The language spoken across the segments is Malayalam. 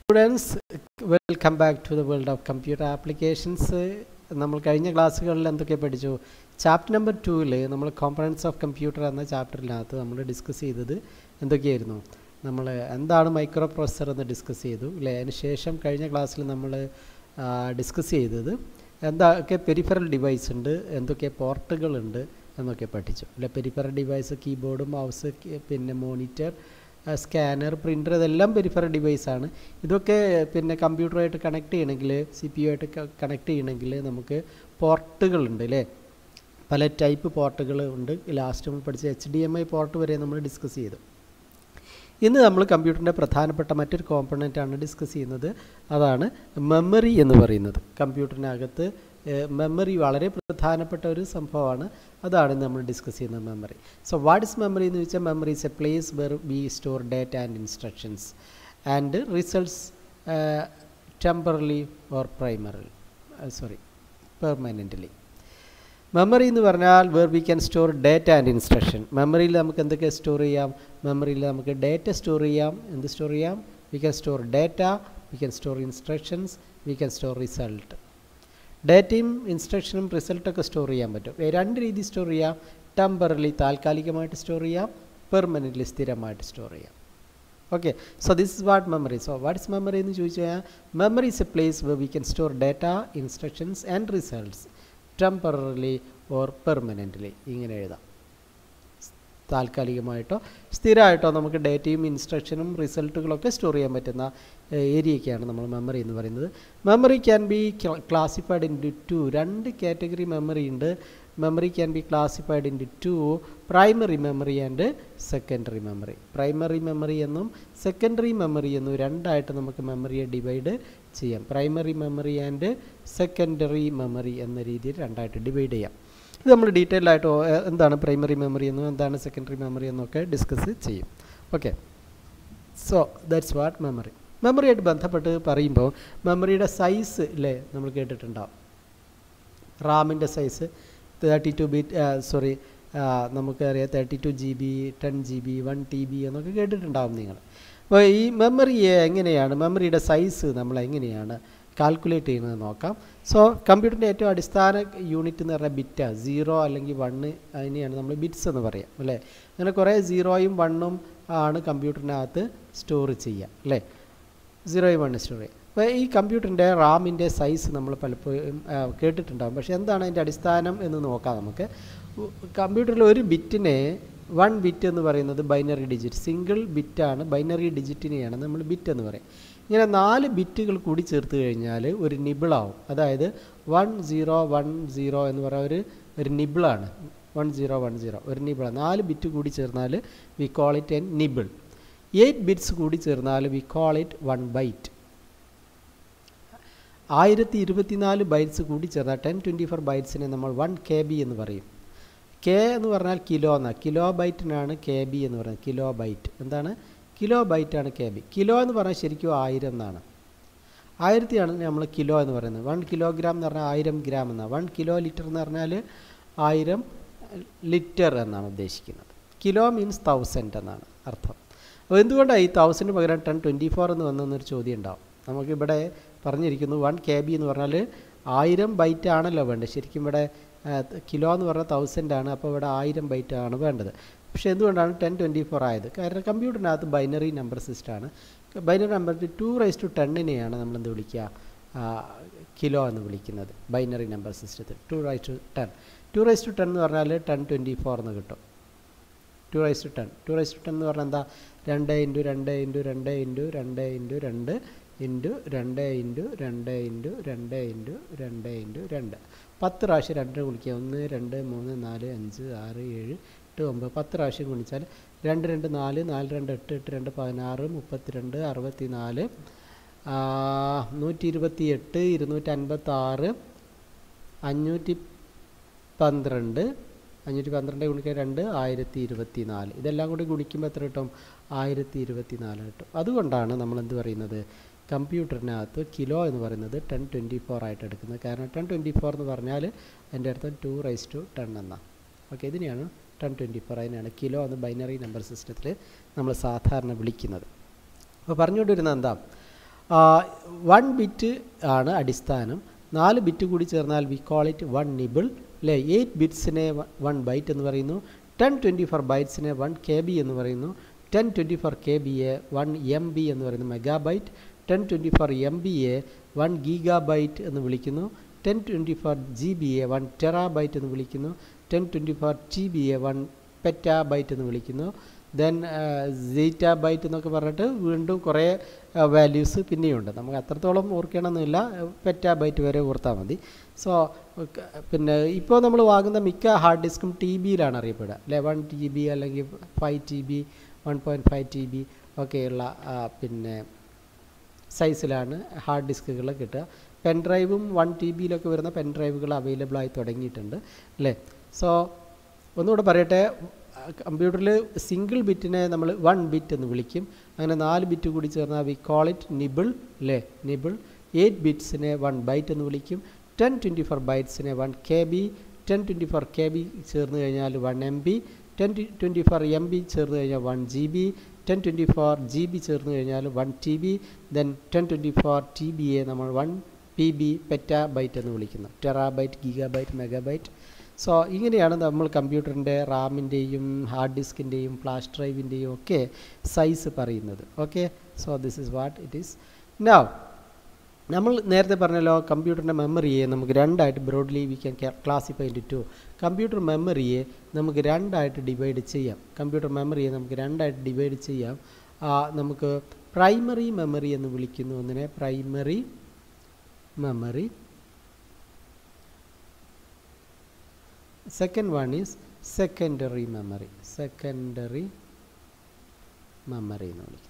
Students welcome back to the world of computer applications നമ്മൾ കഴിഞ്ഞ ക്ലാസ്സുകളിൽ എന്തൊക്കെ പഠിച്ചു ചാപ്റ്റർ നമ്പർ ടൂവിൽ നമ്മൾ കോമ്പണൻസ് ഓഫ് കമ്പ്യൂട്ടർ എന്ന ചാപ്റ്ററിനകത്ത് നമ്മൾ ഡിസ്കസ് ചെയ്തത് എന്തൊക്കെയായിരുന്നു നമ്മൾ എന്താണ് മൈക്രോ പ്രോസസ്സർ എന്ന് ഡിസ്കസ് ചെയ്തു അല്ലേ അതിന് ശേഷം കഴിഞ്ഞ ക്ലാസ്സിൽ നമ്മൾ ഡിസ്കസ് ചെയ്തത് എന്തൊക്കെ പെരിഫറൽ ഡിവൈസ് ഉണ്ട് എന്തൊക്കെ പോർട്ടുകളുണ്ട് എന്നൊക്കെ പഠിച്ചു അല്ലെ പെരിഫറൽ ഡിവൈസ് കീബോർഡ് മൗസ് പിന്നെ മോണിറ്റർ സ്കാനർ പ്രിൻ്റർ ഇതെല്ലാം പെരിഫറൽ ഡിവൈസാണ് ഇതൊക്കെ പിന്നെ കമ്പ്യൂട്ടറുമായിട്ട് കണക്ട് ചെയ്യണമെങ്കിൽ സി പി യു ആയിട്ട് കണക്ട് ചെയ്യണമെങ്കിൽ നമുക്ക് പോർട്ടുകളുണ്ട് അല്ലേ പല ടൈപ്പ് പോർട്ടുകൾ ഉണ്ട് ലാസ്റ്റ് നമ്മൾ പഠിച്ച H D M I port വരെ നമ്മൾ ഡിസ്കസ് ചെയ്തു ഇന്ന് നമ്മൾ കമ്പ്യൂട്ടറിൻ്റെ പ്രധാനപ്പെട്ട മറ്റൊരു കോമ്പണൻ്റ് ആണ് ഡിസ്കസ് ചെയ്യുന്നത് അതാണ് മെമ്മറി എന്ന് പറയുന്നത് കമ്പ്യൂട്ടറിനകത്ത് മെമ്മറി വളരെ പ്രധാനപ്പെട്ട ഒരു സംഭവമാണ് അതാണ് നമ്മൾ ഡിസ്കസ് ചെയ്യുന്ന memory so what is memory എന്ന് ചോദിച്ചാൽ memory is a place where we store data and instructions and results temporarily or primary sorry permanently memory എന്ന് പറഞ്ഞാൽ where we can store data and instruction മെമ്മറിയിൽ നമുക്ക് എന്തൊക്കെ സ്റ്റോർ ചെയ്യാം മെമ്മറിയിൽ നമുക്ക് ഡേറ്റ സ്റ്റോർ ചെയ്യാം എന്ത് സ്റ്റോർ ചെയ്യാം we can store data we can store instructions we can store result ഡേറ്റയും ഇൻസ്ട്രക്ഷനും റിസൾട്ടൊക്കെ സ്റ്റോർ ചെയ്യാൻ പറ്റും രണ്ട് രീതി സ്റ്റോർ ചെയ്യാം ടെമ്പറലി താൽക്കാലികമായിട്ട് സ്റ്റോർ ചെയ്യാം പെർമനൻ്റ്ലി സ്ഥിരമായിട്ട് സ്റ്റോർ ചെയ്യാം okay so this is what memory so what is memory എന്ന് ചോദിച്ചു കഴിഞ്ഞാൽ memory is a place where we can store data instructions and results temporarily or permanently ഇങ്ങനെ എഴുതാം താൽക്കാലികമായിട്ടോ സ്ഥിരമായിട്ടോ നമുക്ക് ഡേറ്റയും ഇൻസ്ട്രക്ഷനും റിസൾട്ടുകളൊക്കെ സ്റ്റോർ ചെയ്യാൻ പറ്റുന്ന ഏരിയയ്ക്കാണ് നമ്മൾ മെമ്മറി എന്ന് പറയുന്നത് memory can be classified into രണ്ട് കാറ്റഗറി മെമ്മറി ഉണ്ട് memory can be classified into primary memory and secondary memory primary memory എന്നും സെക്കൻഡറി മെമ്മറി എന്നും രണ്ടായിട്ട് നമുക്ക് മെമ്മറിയെ ഡിവൈഡ് ചെയ്യാം primary memory and secondary memory എന്ന രീതിയിൽ രണ്ടായിട്ട് ഡിവൈഡ് ചെയ്യാം ഇത് നമ്മൾ ഡീറ്റെയിൽ ആയിട്ട് എന്താണ് പ്രൈമറി മെമ്മറി എന്നും എന്താണ് സെക്കൻഡറി മെമ്മറി എന്നൊക്കെ ഡിസ്കസ് ചെയ്യും okay so that's what memory മെമ്മറിയായിട്ട് ബന്ധപ്പെട്ട് പറയുമ്പോൾ മെമ്മറിയുടെ സൈസ് ഇല്ലേ നമ്മൾ കേട്ടിട്ടുണ്ടാവും റാമിൻ്റെ size thirty two bit sorry നമുക്കറിയാം thirty two G B ten G B one T B എന്നൊക്കെ കേട്ടിട്ടുണ്ടാവും നിങ്ങൾ അപ്പോൾ ഈ മെമ്മറിയെ എങ്ങനെയാണ് മെമ്മറിയുടെ സൈസ് നമ്മൾ എങ്ങനെയാണ് കാൽക്കുലേറ്റ് ചെയ്യുന്നത് നോക്കാം സോ കമ്പ്യൂട്ടറിൻ്റെ ഏറ്റവും അടിസ്ഥാന യൂണിറ്റ് എന്ന് പറഞ്ഞാൽ ബിറ്റാണ് സീറോ അല്ലെങ്കിൽ വണ്ണ് അതിനെയാണ് നമ്മൾ ബിറ്റ്സ് എന്ന് പറയാം അല്ലേ അങ്ങനെ കുറേ സീറോയും വണ്ണും ആണ് കമ്പ്യൂട്ടറിനകത്ത് സ്റ്റോർ ചെയ്യുക അല്ലേ സീറോയും വണ്ണ് സ്റ്റോർ ചെയ്യുക അപ്പോൾ ഈ കമ്പ്യൂട്ടറിൻ്റെ റാമിൻ്റെ സൈസ് നമ്മൾ പലപ്പോഴും കേട്ടിട്ടുണ്ടാകും പക്ഷേ എന്താണ് അതിൻ്റെ അടിസ്ഥാനം എന്ന് നോക്കാം നമുക്ക് കമ്പ്യൂട്ടറിൽ ഒരു ബിറ്റിനെ വൺ ബിറ്റ് എന്ന് പറയുന്നത് ബൈനറി ഡിജിറ്റ് സിംഗിൾ ബിറ്റാണ് ബൈനറി ഡിജിറ്റിനെയാണ് നമ്മൾ ബിറ്റ് എന്ന് പറയും ഇങ്ങനെ നാല് ബിറ്റുകൾ കൂടി ചേർത്ത് കഴിഞ്ഞാൽ ഒരു നിബിളാവും അതായത് വൺ സീറോ വൺ സീറോ എന്ന് പറയുന്ന ഒരു ഒരു നിബിളാണ് വൺ സീറോ വൺ സീറോ ഒരു നിബിളാണ് നാല് ബിറ്റ് കൂടി ചേർന്നാൽ we call it an nibble eight bits കൂടി ചേർന്നാൽ we call it one byte ആയിരത്തി ഇരുപത്തിനാല് ബൈറ്റ്സ് കൂടി ചേർന്നാൽ ടെൻ ട്വൻറ്റി ഫോർ ബൈറ്റ്സിനെ നമ്മൾ വൺ കെ ബി എന്ന് പറയും കെ എന്ന് പറഞ്ഞാൽ കിലോ എന്നാണ് കിലോ ബൈറ്റിനാണ് കെ ബി എന്ന് പറയുന്നത് കിലോ ബൈറ്റ് എന്താണ് കിലോ ബൈറ്റാണ് കെ ബി കിലോ എന്ന് പറഞ്ഞാൽ ശരിക്കും ആയിരം എന്നാണ് ആയിരത്തിയാണ് നമ്മൾ കിലോ എന്ന് പറയുന്നത് വൺ കിലോഗ്രാം എന്ന് പറഞ്ഞാൽ ആയിരം ഗ്രാം എന്നാണ് വൺ കിലോ ലിറ്റർ എന്ന് പറഞ്ഞാൽ ആയിരം ലിറ്റർ എന്നാണ് ഉദ്ദേശിക്കുന്നത് കിലോ മീൻസ് തൗസൻഡ് എന്നാണ് അർത്ഥം അപ്പോൾ എന്തുകൊണ്ടാണ് ഈ തൗസൻഡ് പകരം ടെൻ ട്വൻറ്റി ഫോർ എന്ന് വന്നൊരു ചോദ്യം ഉണ്ടാവും നമുക്കിവിടെ പറഞ്ഞിരിക്കുന്നു വൺ കെ ബി എന്ന് പറഞ്ഞാൽ ആയിരം ബൈറ്റ് ആണല്ലോ വേണ്ടത് ശരിക്കും ഇവിടെ കിലോ എന്ന് പറഞ്ഞാൽ തൗസൻഡ് ആണ് അപ്പോൾ ഇവിടെ ആയിരം ബൈറ്റ് ആണ് വേണ്ടത് പക്ഷേ എന്തുകൊണ്ടാണ് ടെൻ ട്വൻറ്റി ഫോർ ആയത് കാരണം കമ്പ്യൂട്ടറിനകത്ത് ബൈനറി നമ്പർ സിസ്റ്റമാണ് binary number two raise two ടെന്നിനെയാണ് നമ്മൾ എന്ത് വിളിക്കുക കിലോ എന്ന് വിളിക്കുന്നത് ബൈനറി നമ്പർ സിസ്റ്റത്തിൽ two raise two ten two raise two ten എന്ന് പറഞ്ഞാൽ ടെൻ ട്വൻറ്റി ഫോർ എന്ന് കിട്ടും two raise two ten two raise two ten എന്ന് പറഞ്ഞാൽ എന്താ രണ്ട് ഇൻറ്റു രണ്ട് ഇൻറ്റു രണ്ട് ഇൻറ്റു രണ്ട് ഇൻറ്റു രണ്ട് ഇൻറ്റു രണ്ട് ഇൻറ്റു രണ്ട് ഇൻറ്റു രണ്ട് ഇൻറ്റു രണ്ട് ഇൻറ്റു രണ്ട് പത്ത് പ്രാവശ്യം രണ്ട് വിളിക്കുക ഒന്ന് രണ്ട് മൂന്ന് നാല് അഞ്ച് ആറ് ഏഴ് എട്ട് ഒമ്പത് പത്ത് പ്രാവശ്യം ഗുണിച്ചാൽ രണ്ട് രണ്ട് നാല് നാല് രണ്ട് എട്ട് എട്ട് രണ്ട് പതിനാറ് മുപ്പത്തിരണ്ട് അറുപത്തി നാല് നൂറ്റി ഇരുപത്തി എട്ട് ഇരുന്നൂറ്റി അൻപത്താറ് അഞ്ഞൂറ്റി പന്ത്രണ്ട് അഞ്ഞൂറ്റി പന്ത്രണ്ട് ഗുണിക്കുക രണ്ട് ആയിരത്തി ഇരുപത്തി നാല് ഇതെല്ലാം കൂടി ഗുണിക്കുമ്പോൾ എത്ര കിട്ടും ആയിരത്തി ഇരുപത്തി നാല് കിട്ടും അതുകൊണ്ടാണ് നമ്മൾ എന്ത് പറയുന്നത് കമ്പ്യൂട്ടറിനകത്ത് കിലോ എന്ന് പറയുന്നത് ടെൻ ട്വൻറ്റി ഫോർ ആയിട്ട് എടുക്കുന്നത് കാരണം ടെൻ ട്വൻറ്റി ഫോർ എന്ന് പറഞ്ഞാൽ എൻ്റെ അർത്ഥം ടു റൈസ് ടു ടെൻ എന്നാണ് ഓക്കെ ഇതിനെയാണ് ടെൻ ട്വൻറ്റി ഫോർ അതിനാണ് കിലോ എന്ന് ബൈനറി നമ്പർ സിസ്റ്റത്തിൽ നമ്മൾ സാധാരണ വിളിക്കുന്നത് അപ്പോൾ പറഞ്ഞുകൊണ്ടിരുന്നത് എന്താ വൺ ബിറ്റ് ആണ് അടിസ്ഥാനം നാല് ബിറ്റ് കൂടി ചേർന്നാൽ we call it one nibble അല്ലേ എയ്റ്റ് ബിറ്റ്സിനെ വൺ ബൈറ്റ് എന്ന് പറയുന്നു ടെൻ ട്വൻറ്റി ഫോർ ബൈറ്റ്സിനെ വൺ കെ ബി എന്ന് പറയുന്നു ten twenty four K B a one M B എന്ന് പറയുന്നു megabyte ten twenty four M B a one gigabyte എന്ന് വിളിക്കുന്നു ten twenty four G B a one terabyte എന്ന് വിളിക്കുന്നു ten twenty four T B a one petabyte എന്ന് വിളിക്കുന്നു ദെൻ സീറ്റ ബൈറ്റ് എന്നൊക്കെ പറഞ്ഞിട്ട് വീണ്ടും കുറേ വാല്യൂസ് പിന്നെയുണ്ട് നമുക്ക് അത്രത്തോളം ഓർക്കണമെന്നില്ല പെറ്റാബൈറ്റ് വരെ ഓർത്താൽ മതി സോ പിന്നെ ഇപ്പോൾ നമ്മൾ വാങ്ങുന്ന മിക്ക ഹാർഡ് ഡിസ്കും ടി ബിയിലാണ് അറിയപ്പെടുക അല്ലെ വൺ ടി ബി അല്ലെങ്കിൽ five T B one point five T B ഒക്കെയുള്ള പിന്നെ സൈസിലാണ് ഹാർഡ് ഡിസ്കുകൾ കിട്ടുക പെൻ ഡ്രൈവും വൺ ടി ബിയിലൊക്കെ വരുന്ന പെൻ ഡ്രൈവുകൾ അവൈലബിൾ ആയി തുടങ്ങിയിട്ടുണ്ട് അല്ലേ സോ ഒന്നുകൂടെ പറയട്ടെ കമ്പ്യൂട്ടറിൽ സിംഗിൾ ബിറ്റിനെ നമ്മൾ വൺ ബിറ്റ് എന്ന് വിളിക്കും അങ്ങനെ നാല് ബിറ്റ് കൂടി ചേർന്നാൽ വി കോൾ ഇറ്റ് നിബിൾ അല്ലേ നിബിൾ എയ്റ്റ് ബിറ്റ്സിനെ വൺ ബൈറ്റ് എന്ന് വിളിക്കും ടെൻ ട്വൻറ്റി ഫോർ ബൈറ്റ്സിനെ one K B ten twenty four K B ചേർന്ന് കഴിഞ്ഞാൽ one M B ten twenty four M B ചേർന്ന് കഴിഞ്ഞാൽ one G B ten twenty four G B ചേർന്ന് കഴിഞ്ഞാൽ one T B then ten twenty four T ബിയെ നമ്മൾ one P B petabyte എന്ന് വിളിക്കുന്നു ടെറാബൈറ്റ് ഗീഗാബൈറ്റ് മെഗാബൈറ്റ് സോ ഇങ്ങനെയാണ് നമ്മൾ കമ്പ്യൂട്ടറിൻ്റെ റാമിൻ്റെയും ഹാർഡ് ഡിസ്കിൻ്റെയും ഫ്ലാഷ് ഡ്രൈവിൻ്റെയും ഒക്കെ സൈസ് പറയുന്നത് okay so this is what it is now നമ്മൾ നേരത്തെ പറഞ്ഞല്ലോ കമ്പ്യൂട്ടറിൻ്റെ മെമ്മറിയെ നമുക്ക് രണ്ടായിട്ട് broadly we can classify into two computer മെമ്മറിയെ നമുക്ക് രണ്ടായിട്ട് ഡിവൈഡ് ചെയ്യാം കമ്പ്യൂട്ടർ മെമ്മറിയെ നമുക്ക് രണ്ടായിട്ട് ഡിവൈഡ് ചെയ്യാം നമുക്ക് പ്രൈമറി മെമ്മറി എന്ന് വിളിക്കുന്നു ഒന്നിനെ primary memory second one is secondary memory secondary memory എന്ന് വിളിക്കും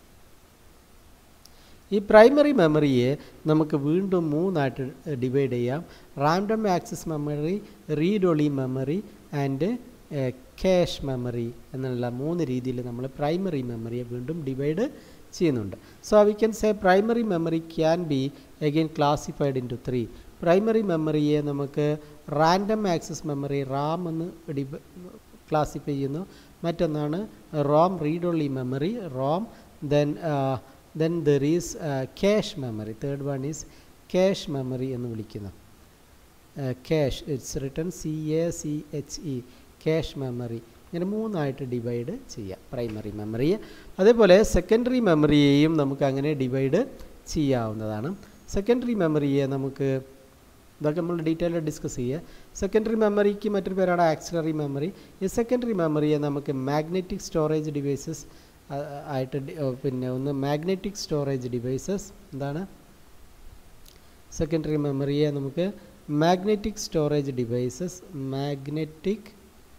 ഈ പ്രൈമറി മെമ്മറിയെ നമുക്ക് വീണ്ടും മൂന്നായിട്ട് ഡിവൈഡ് ചെയ്യാം random access memory read only memory and cache memory എന്നുള്ള മൂന്ന് രീതിയിൽ നമ്മൾ പ്രൈമറി മെമ്മറിയെ വീണ്ടും ഡിവൈഡ് ചെയ്യുന്നുണ്ട് so we can say primary memory can be again classified into three primary മെമ്മറിയെ നമുക്ക് റാൻഡം ആക്സസ് മെമ്മറി റാം എന്ന് ഡിവ ക്ലാസിഫൈ ചെയ്യുന്നു മറ്റൊന്നാണ് ROM read only memory ROM then then there is cache memory third one is cache memory എന്ന് വിളിക്കുന്നു cache it's written C A C H E cache memory ഇങ്ങനെ മൂന്നായിട്ട് ഡിവൈഡ് ചെയ്യാം പ്രൈമറി മെമ്മറിയെ അതേപോലെ സെക്കൻഡറി മെമ്മറിയെയും നമുക്ക് അങ്ങനെ ഡിവൈഡ് ചെയ്യാവുന്നതാണ് സെക്കൻഡറി മെമ്മറിയെ നമുക്ക് ഇതൊക്കെ നമ്മൾ ഡീറ്റെയിൽ ഡിസ്കസ് ചെയ്യുക സെക്കൻഡറി മെമ്മറിക്ക് മറ്റൊരു പേരാണ് ആക്സിലറി മെമ്മറി ഈ സെക്കൻഡറി മെമ്മറിയെ നമുക്ക് മാഗ്നറ്റിക് സ്റ്റോറേജ് ഡിവൈസസ് ആയിട്ട് പിന്നെ ഒന്ന് മാഗ്നറ്റിക് സ്റ്റോറേജ് ഡിവൈസസ് എന്താണ് സെക്കൻഡറി മെമ്മറിയെ നമുക്ക് magnetic storage devices magnetic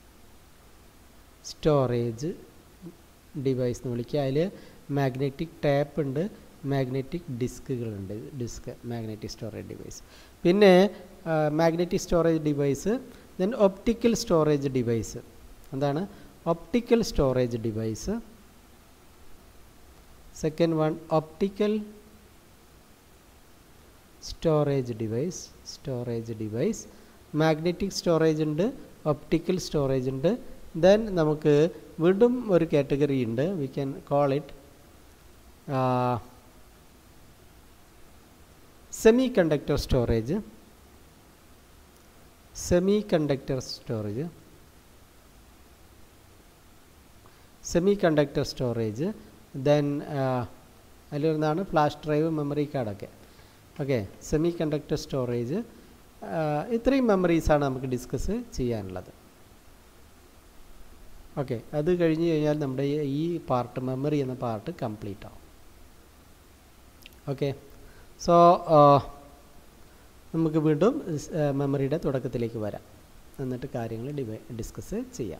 storage device എന്ന് വിളിക്കുക അതിൽ മാഗ്നറ്റിക് ടാപ്പ് ഉണ്ട് മാഗ്നറ്റിക് ഡിസ്കുകളുണ്ട് ഡിസ്ക് മാഗ്നറ്റിക് സ്റ്റോറേജ് ഡിവൈസ് പിന്നെ magnetic storage device then optical storage device എന്താണ് optical storage device second one optical storage device storage device magnetic storage ഉണ്ട് ഒപ്റ്റിക്കൽ സ്റ്റോറേജ് ഉണ്ട് ദെൻ നമുക്ക് വീണ്ടും ഒരു കാറ്റഗറി ഉണ്ട് we can call it semiconductor storage semiconductor storage semiconductor storage then അതിലൊന്നാണ് ഫ്ലാഷ് ഡ്രൈവ് മെമ്മറി കാർഡൊക്കെ ഓക്കെ സെമി കണ്ടക്ടർ സ്റ്റോറേജ് ഇത്രയും മെമ്മറീസാണ് നമുക്ക് ഡിസ്കസ് ചെയ്യാനുള്ളത് ഓക്കെ അത് കഴിഞ്ഞ് കഴിഞ്ഞാൽ നമ്മുടെ ഈ പാർട്ട് മെമ്മറി എന്ന പാർട്ട് കംപ്ലീറ്റ് ആവും ഓക്കെ സോ നമുക്ക് വീണ്ടും മെമ്മറിയുടെ തുടക്കത്തിലേക്ക് വരാം എന്നിട്ട് കാര്യങ്ങൾ ഡിവൈ ഡിസ്കസ് ചെയ്യാം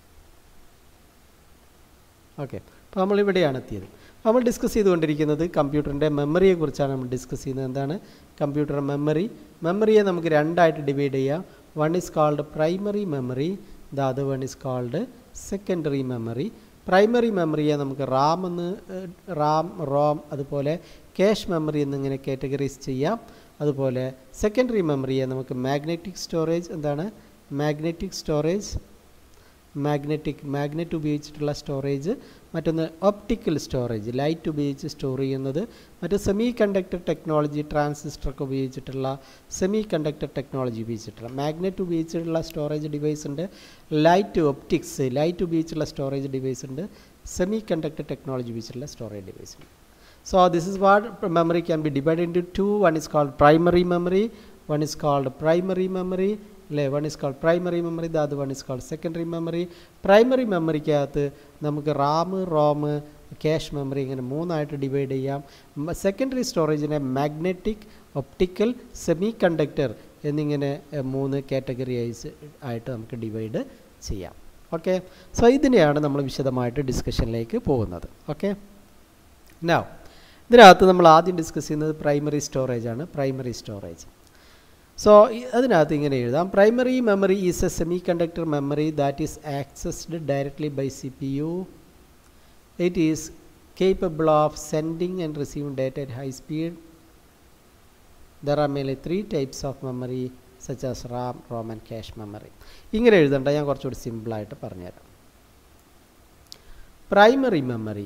ഓക്കെ അപ്പോൾ നമ്മളിവിടെയാണ് എത്തിയത് നമ്മൾ ഡിസ്കസ് ചെയ്തുകൊണ്ടിരിക്കുന്നത് കമ്പ്യൂട്ടറിൻ്റെ മെമ്മറിയെ കുറിച്ചാണ് നമ്മൾ ഡിസ്കസ് ചെയ്യുന്നത് എന്താണ് കമ്പ്യൂട്ടർ മെമ്മറി മെമ്മറിയെ നമുക്ക് രണ്ടായിട്ട് ഡിവൈഡ് ചെയ്യാം one is called primary memory the other one is called secondary memory primary മെമ്മറിയെ നമുക്ക് റാം എന്ന് റാം റോം അതുപോലെ ക്യാഷ് മെമ്മറി എന്നിങ്ങനെ കാറ്റഗറൈസ് ചെയ്യാം അതുപോലെ സെക്കൻഡറി മെമ്മറിയെ നമുക്ക് മാഗ്നറ്റിക് സ്റ്റോറേജ് എന്താണ് മാഗ്നറ്റിക് സ്റ്റോറേജ് മാഗ്നറ്റിക് മാഗ്നറ്റ് ഉപയോഗിച്ചിട്ടുള്ള സ്റ്റോറേജ് മറ്റൊന്ന് ഒപ്റ്റിക്കൽ സ്റ്റോറേജ് ലൈറ്റ് ഉപയോഗിച്ച് സ്റ്റോർ ചെയ്യുന്നത് മറ്റ് സെമി കണ്ടക്ടർ ടെക്നോളജി ട്രാൻസിസ്റ്ററൊക്കെ ഉപയോഗിച്ചിട്ടുള്ള സെമി കണ്ടക്ടർ ടെക്നോളജി ഉപയോഗിച്ചിട്ടുള്ള മാഗ്നറ്റ് ഉപയോഗിച്ചിട്ടുള്ള സ്റ്റോറേജ് ഡിവൈസ് ഉണ്ട് ലൈറ്റ് ഒപ്റ്റിക്സ് ലൈറ്റ് ഉപയോഗിച്ചുള്ള സ്റ്റോറേജ് ഡിവൈസ് ഉണ്ട് സെമി കണ്ടക്ടർ ടെക്നോളജി ഉപയോഗിച്ചിട്ടുള്ള സ്റ്റോറേജ് ഡിവൈസ് ഉണ്ട് So this is what memory can be divided into two. One is called primary memory, one is called primary memory. അല്ലേ one is called primary memory the other one is called secondary memory primary മെമ്മറിക്കകത്ത് നമുക്ക് റാം റോം ക്യാഷ് മെമ്മറി ഇങ്ങനെ മൂന്നായിട്ട് ഡിവൈഡ് ചെയ്യാം സെക്കൻഡറി സ്റ്റോറേജിനെ മാഗ്നറ്റിക് ഒപ്റ്റിക്കൽ സെമി കണ്ടക്ടർ എന്നിങ്ങനെ മൂന്ന് കാറ്റഗറിയൈസ് ആയിട്ട് നമുക്ക് ഡിവൈഡ് ചെയ്യാം ഓക്കെ സോ ഇതിനെയാണ് നമ്മൾ വിശദമായിട്ട് ഡിസ്കഷനിലേക്ക് പോകുന്നത് ഓക്കെ നൗ ഇതിനകത്ത് നമ്മൾ ആദ്യം ഡിസ്കസ് ചെയ്യുന്നത് പ്രൈമറി സ്റ്റോറേജ് ആണ് പ്രൈമറി സ്റ്റോറേജ് സോ അതിനകത്ത് ഇങ്ങനെ എഴുതാം primary memory is a semiconductor memory that is accessed directly by C P U it is capable of sending and receiving data at high speed there are mainly three types of memory such as RAM ROM and cache memory ഇങ്ങനെ എഴുതണ്ട ഞാൻ കുറച്ചുകൂടി സിമ്പിളായിട്ട് പറഞ്ഞുതരാം പ്രൈമറി മെമ്മറി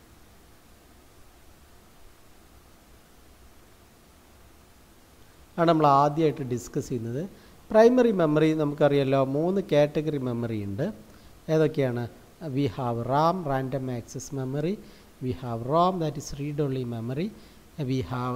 ആണ് നമ്മൾ ആദ്യമായിട്ട് ഡിസ്കസ് ചെയ്യുന്നത് പ്രൈമറി മെമ്മറി നമുക്കറിയാലോ മൂന്ന് കാറ്റഗറി മെമ്മറി ഉണ്ട് ഏതൊക്കെയാണ് we have RAM random access memory we have ROM that is read only memory we have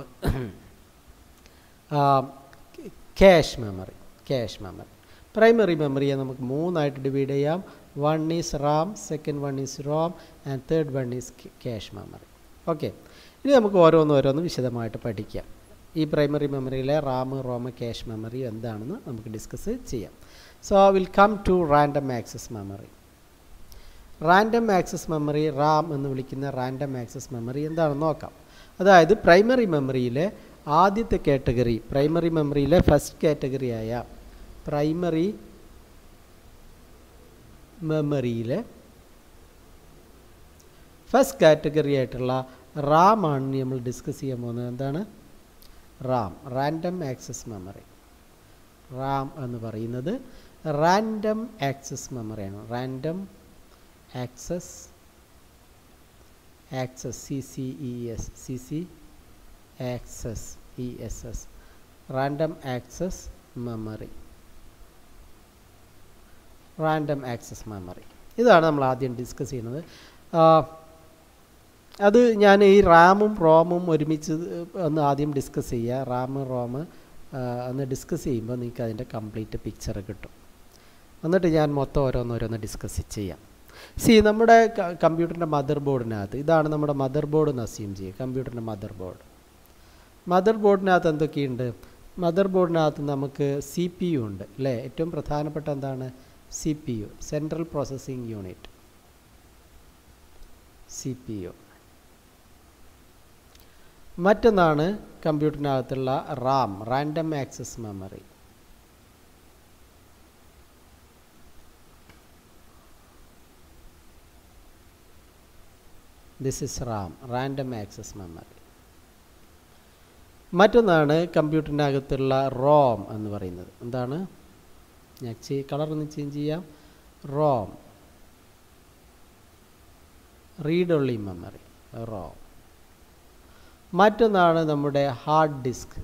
cache memory cache memory primary മെമ്മറിയെ നമുക്ക് മൂന്നായിട്ട് ഡിവൈഡ് ചെയ്യാം one is RAM second one is ROM and third one is cache memory okay ഇനി നമുക്ക് ഓരോന്ന് ഓരോന്ന് വിശദമായിട്ട് പഠിക്കാം ഈ പ്രൈമറി മെമ്മറിയിലെ റാം റോം ക്യാഷ് മെമ്മറി എന്താണെന്ന് നമുക്ക് ഡിസ്കസ് ചെയ്യാം so will come to random access memory random access memory RAM എന്ന് വിളിക്കുന്ന റാൻഡം ആക്സസ് മെമ്മറി എന്താണെന്ന് നോക്കാം അതായത് പ്രൈമറി മെമ്മറിയിലെ ആദ്യത്തെ കാറ്റഗറി പ്രൈമറി മെമ്മറിയിലെ ഫസ്റ്റ് കാറ്റഗറിയായ പ്രൈമറി മെമ്മറിയിലെ ഫസ്റ്റ് കാറ്റഗറി ആയിട്ടുള്ള റാം ആണ് നമ്മൾ ഡിസ്കസ് ചെയ്യാൻ പോകുന്നത് എന്താണ് RAM random access memory RAM എന്ന് പറയുന്നത് റാൻഡം ആക്സസ് മെമ്മറിയാണ് random access access C C E S C C access E S S random access memory random access memory ഇതാണ് നമ്മൾ ആദ്യം ഡിസ്കസ് ചെയ്യുന്നത് അത് ഞാൻ ഈ റാമും റോമും ഒരുമിച്ച് ഒന്ന് ആദ്യം ഡിസ്കസ് ചെയ്യുക റാം റോം ഒന്ന് ഡിസ്കസ് ചെയ്യുമ്പോൾ നിങ്ങൾക്ക് അതിൻ്റെ കംപ്ലീറ്റ് പിക്ചർ കിട്ടും എന്നിട്ട് ഞാൻ മൊത്തം ഓരോന്നോരോന്ന് ഡിസ്കസ് ചെയ്യാം സി നമ്മുടെ കമ്പ്യൂട്ടറിൻ്റെ മദർ ബോർഡിനകത്ത് ഇതാണ് നമ്മുടെ മദർ ബോർഡ് എന്ന് അസ്യൂം ചെയ്യുക കമ്പ്യൂട്ടറിൻ്റെ മദർ ബോർഡ് മദർ ബോർഡിനകത്ത് എന്തൊക്കെയുണ്ട് മദർ ബോർഡിനകത്ത് നമുക്ക് സി പി യു ഉണ്ട് അല്ലേ ഏറ്റവും പ്രധാനപ്പെട്ട എന്താണ് C P U central processing unit C P U മറ്റൊന്നാണ് കമ്പ്യൂട്ടറിനകത്തുള്ള RAM random access memory this is RAM random access memory മറ്റൊന്നാണ് കമ്പ്യൂട്ടറിനകത്തുള്ള റോം എന്ന് പറയുന്നത് എന്താണ് ഞാൻ കളർ ഒന്ന് ചേഞ്ച് ചെയ്യാം ROM read only memory ROM മറ്റൊന്നാണ് നമ്മുടെ hard disk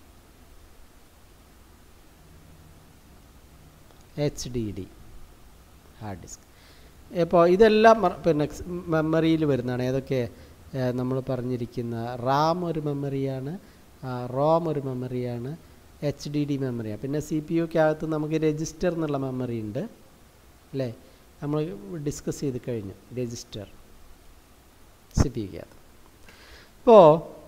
H D D hard disk ഇപ്പോൾ ഇതെല്ലാം പിന്നെ മെമ്മറിയിൽ വരുന്നതാണ് ഏതൊക്കെ നമ്മൾ പറഞ്ഞിരിക്കുന്ന റാം ഒരു മെമ്മറിയാണ് റോം ഒരു മെമ്മറിയാണ് എച്ച് ഡി ഡി മെമ്മറിയാണ് പിന്നെ സി പി യുക്കകത്ത് നമുക്ക് രജിസ്റ്റർ എന്നുള്ള മെമ്മറി ഉണ്ട് അല്ലേ നമ്മൾ ഡിസ്കസ് ചെയ്ത് കഴിഞ്ഞു രജിസ്റ്റർ സി പി യുക്കകത്ത് ഇപ്പോൾ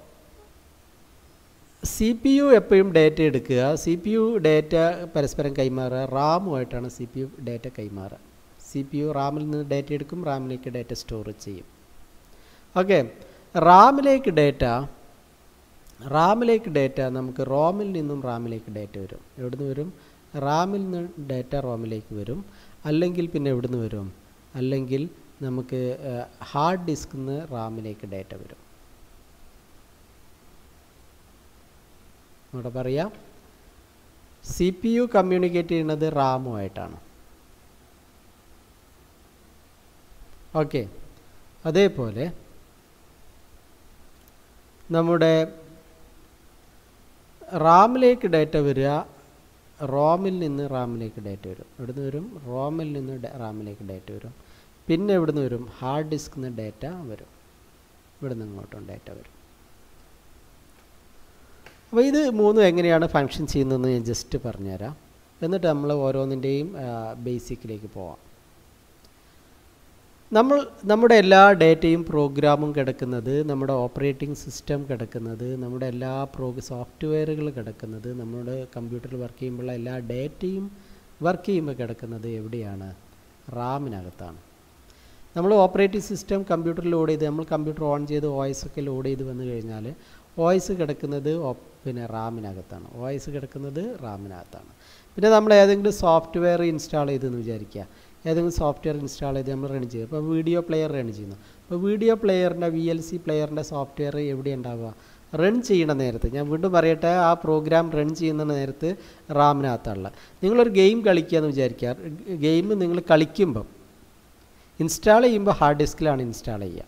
സി പി യു എപ്പോഴും ഡേറ്റ എടുക്കുക സി പി യു ഡേറ്റ പരസ്പരം കൈമാറുക റാമുമായിട്ടാണ് സി പി യു ഡേറ്റ കൈമാറുക സി പി യു റാമിൽ നിന്ന് ഡേറ്റ എടുക്കും റാമിലേക്ക് ഡേറ്റ സ്റ്റോർ ചെയ്യും ഓക്കെ റാമിലേക്ക് ഡേറ്റ റാമിലേക്ക് ഡേറ്റ നമുക്ക് റോമിൽ നിന്നും റാമിലേക്ക് ഡേറ്റ വരും എവിടുന്ന് വരും റാമിൽ നിന്ന് ഡേറ്റ റോമിലേക്ക് വരും അല്ലെങ്കിൽ പിന്നെ എവിടുന്ന് വരും അല്ലെങ്കിൽ നമുക്ക് ഹാർഡ് ഡിസ്കിൽ നിന്ന് റാമിലേക്ക് ഡേറ്റ വരും ഇവിടെ പറയാം സി പി യു കമ്മ്യൂണിക്കേറ്റ് ചെയ്യുന്നത് റാമുമായിട്ടാണ് ഓക്കെ അതേപോലെ നമ്മുടെ റാമിലേക്ക് ഡാറ്റ വരിക റോമിൽ നിന്ന് റാമിലേക്ക് ഡാറ്റ വരും ഇവിടുന്ന് വരും റോമിൽ നിന്ന് റാമിലേക്ക് ഡാറ്റ വരും പിന്നെ ഇവിടുന്ന് വരും ഹാർഡ് ഡിസ്കിൽ നിന്ന് ഡാറ്റ വരും ഇവിടുന്ന് ഇങ്ങോട്ടും ഡാറ്റ വരും അപ്പോൾ ഇത് മൂന്നും എങ്ങനെയാണ് ഫങ്ഷൻ ചെയ്യുന്നതെന്ന് ഞാൻ ജസ്റ്റ് പറഞ്ഞുതരാം എന്നിട്ട് നമ്മൾ ഓരോന്നിൻ്റെയും ബേസിക്കിലേക്ക് പോവാം നമ്മൾ നമ്മുടെ എല്ലാ ഡേറ്റയും പ്രോഗ്രാമും കിടക്കുന്നത് നമ്മുടെ ഓപ്പറേറ്റിംഗ് സിസ്റ്റം കിടക്കുന്നത് നമ്മുടെ എല്ലാ പ്രോ സോഫ്റ്റ്വെയറുകൾ കിടക്കുന്നത് നമ്മുടെ കമ്പ്യൂട്ടറിൽ വർക്ക് ചെയ്യുമ്പോഴുള്ള എല്ലാ ഡേറ്റയും വർക്ക് ചെയ്യുമ്പോൾ കിടക്കുന്നത് എവിടെയാണ് റാമിനകത്താണ് നമ്മൾ ഓപ്പറേറ്റിംഗ് സിസ്റ്റം കമ്പ്യൂട്ടറിൽ ലോഡ് ചെയ്ത് നമ്മൾ കമ്പ്യൂട്ടർ ഓൺ ചെയ്ത് വോയിസ് ഒക്കെ ലോഡ് ചെയ്ത് വന്നു കഴിഞ്ഞാൽ വോയിസ് കിടക്കുന്നത് പിന്നെ റാമിനകത്താണ് വോയിസ് കിടക്കുന്നത് റാമിനകത്താണ് പിന്നെ നമ്മൾ ഏതെങ്കിലും സോഫ്റ്റ്വെയർ ഇൻസ്റ്റാൾ ചെയ്തെന്ന് വിചാരിക്കുക ഏതെങ്കിലും സോഫ്റ്റ്വെയർ ഇൻസ്റ്റാൾ ചെയ്ത് നമ്മൾ റൺ ചെയ്തു അപ്പോൾ വീഡിയോ പ്ലെയർ റൺ ചെയ്യുന്നു അപ്പോൾ വീഡിയോ പ്ലെയറിൻ്റെ വി എൽ സി പ്ലെയറിൻ്റെ സോഫ്റ്റ്വെയർ എവിടെ ഉണ്ടാവുക റൺ ചെയ്യണ നേരത്ത് ഞാൻ വീണ്ടും പറയട്ടെ ആ പ്രോഗ്രാം റൺ ചെയ്യുന്ന നേരത്ത് റാമിനകത്തുള്ള നിങ്ങളൊരു ഗെയിം കളിക്കുക എന്ന് വിചാരിക്കുക ഗെയിം നിങ്ങൾ കളിക്കുമ്പം ഇൻസ്റ്റാൾ ചെയ്യുമ്പോൾ ഹാർഡ് ഡിസ്കിലാണ് ഇൻസ്റ്റാൾ ചെയ്യുക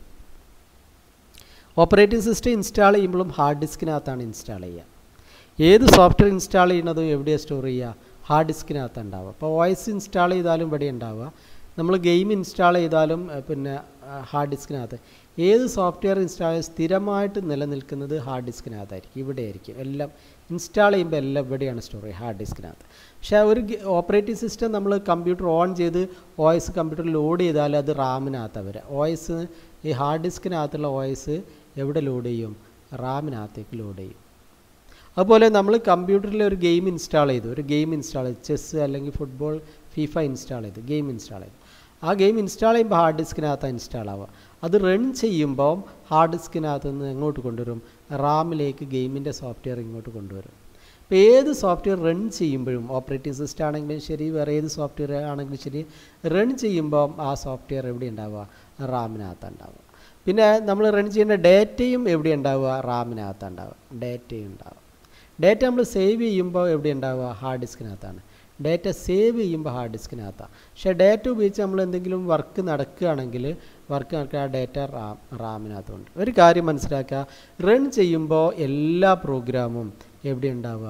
ഓപ്പറേറ്റിംഗ് സിസ്റ്റം ഇൻസ്റ്റാൾ ചെയ്യുമ്പോഴും ഹാർഡ് ഡിസ്കിനകത്താണ് ഇൻസ്റ്റാൾ ചെയ്യുക ഏത് സോഫ്റ്റ്വെയർ ഇൻസ്റ്റാൾ ചെയ്യുന്നതും എവിടെയാണ് സ്റ്റോർ ചെയ്യുക ഹാർഡ് ഡിസ്കിനകത്ത് ഉണ്ടാവുക അപ്പോൾ വോയിസ് ഇൻസ്റ്റാൾ ചെയ്താലും ഇവിടെ ഉണ്ടാവുക നമ്മൾ ഗെയിം ഇൻസ്റ്റാൾ ചെയ്താലും പിന്നെ ഹാർഡ് ഡിസ്കിനകത്ത് ഏത് സോഫ്റ്റ്വെയർ ഇൻസ്റ്റാൾ സ്ഥിരമായിട്ട് നിലനിൽക്കുന്നത് ഹാർഡ് ഡിസ്കിനകത്തായിരിക്കും ഇവിടെ ആയിരിക്കും എല്ലാം ഇൻസ്റ്റാൾ ചെയ്യുമ്പോൾ എല്ലാം ഇവിടെയാണ് സ്റ്റോർ ചെയ്യുക ഹാർഡ് ഡിസ്കിനകത്ത് പക്ഷേ ഒരു ഓപ്പറേറ്റിംഗ് സിസ്റ്റം നമ്മൾ കമ്പ്യൂട്ടർ ഓൺ ചെയ്ത് വോയിസ് കമ്പ്യൂട്ടർ ലോഡ് ചെയ്താൽ അത് റാമിനകത്താണ് വരിക വോയിസ് ഈ ഹാർഡ് ഡിസ്കിനകത്തുള്ള വോയിസ് എവിടെ ലോഡ് ചെയ്യും റാമിനകത്തേക്ക് ലോഡ് ചെയ്യും അതുപോലെ നമ്മൾ കമ്പ്യൂട്ടറിൽ ഒരു ഗെയിം ഇൻസ്റ്റാൾ ചെയ്തു ഒരു ഗെയിം ഇൻസ്റ്റാൾ ചെയ്തു ചെസ്സ് അല്ലെങ്കിൽ ഫുട്ബോൾ ഫിഫ ഇൻസ്റ്റാൾ ചെയ്തു ഗെയിം ഇൻസ്റ്റാൾ ചെയ്തു ആ ഗെയിം ഇൻസ്റ്റാൾ ചെയ്യുമ്പോൾ ഹാർഡ് ഡിസ്കിനകത്താണ് ഇൻസ്റ്റാൾ ആവുക അത് റൺ ചെയ്യുമ്പോൾ ഹാർഡ് ഡിസ്കിനകത്ത് നിന്ന് എങ്ങോട്ട് കൊണ്ടുവരും റാമിലേക്ക് ഗെയിമിൻ്റെ സോഫ്റ്റ്വെയർ ഇങ്ങോട്ട് കൊണ്ടുവരും ഇപ്പോൾ ഏത് സോഫ്റ്റ്വെയർ റൺ ചെയ്യുമ്പോഴും ഓപ്പറേറ്റിംഗ് സിസ്റ്റം ആണെങ്കിലും ശരി വേറെ ഏത് സോഫ്റ്റ്വെയർ ആണെങ്കിലും ശരി റൺ ചെയ്യുമ്പോൾ ആ സോഫ്റ്റ്വെയർ എവിടെ ഉണ്ടാവുക റാമിനകത്ത് ഉണ്ടാവുക പിന്നെ നമ്മൾ റൺ ചെയ്യുന്ന ഡേറ്റയും എവിടെ ഉണ്ടാവുക റാമിനകത്ത് ഉണ്ടാവുക ഡേറ്റയും ഉണ്ടാവുക ഡേറ്റ നമ്മൾ സേവ് ചെയ്യുമ്പോൾ എവിടെ ഉണ്ടാവുക ഹാർഡ് ഡിസ്കിനകത്താണ് ഡേറ്റ സേവ് ചെയ്യുമ്പോൾ ഹാർഡ് ഡിസ്കിനകത്താണ് പക്ഷേ ഡേറ്റ ഉപയോഗിച്ച് നമ്മൾ എന്തെങ്കിലും വർക്ക് നടക്കുകയാണെങ്കിൽ വർക്ക് നടക്കുക ആ ഡേറ്റ റാം റാമിനകത്തുണ്ട് ഒരു കാര്യം മനസ്സിലാക്കുക റൺ ചെയ്യുമ്പോൾ എല്ലാ പ്രോഗ്രാമും എവിടെ ഉണ്ടാവുക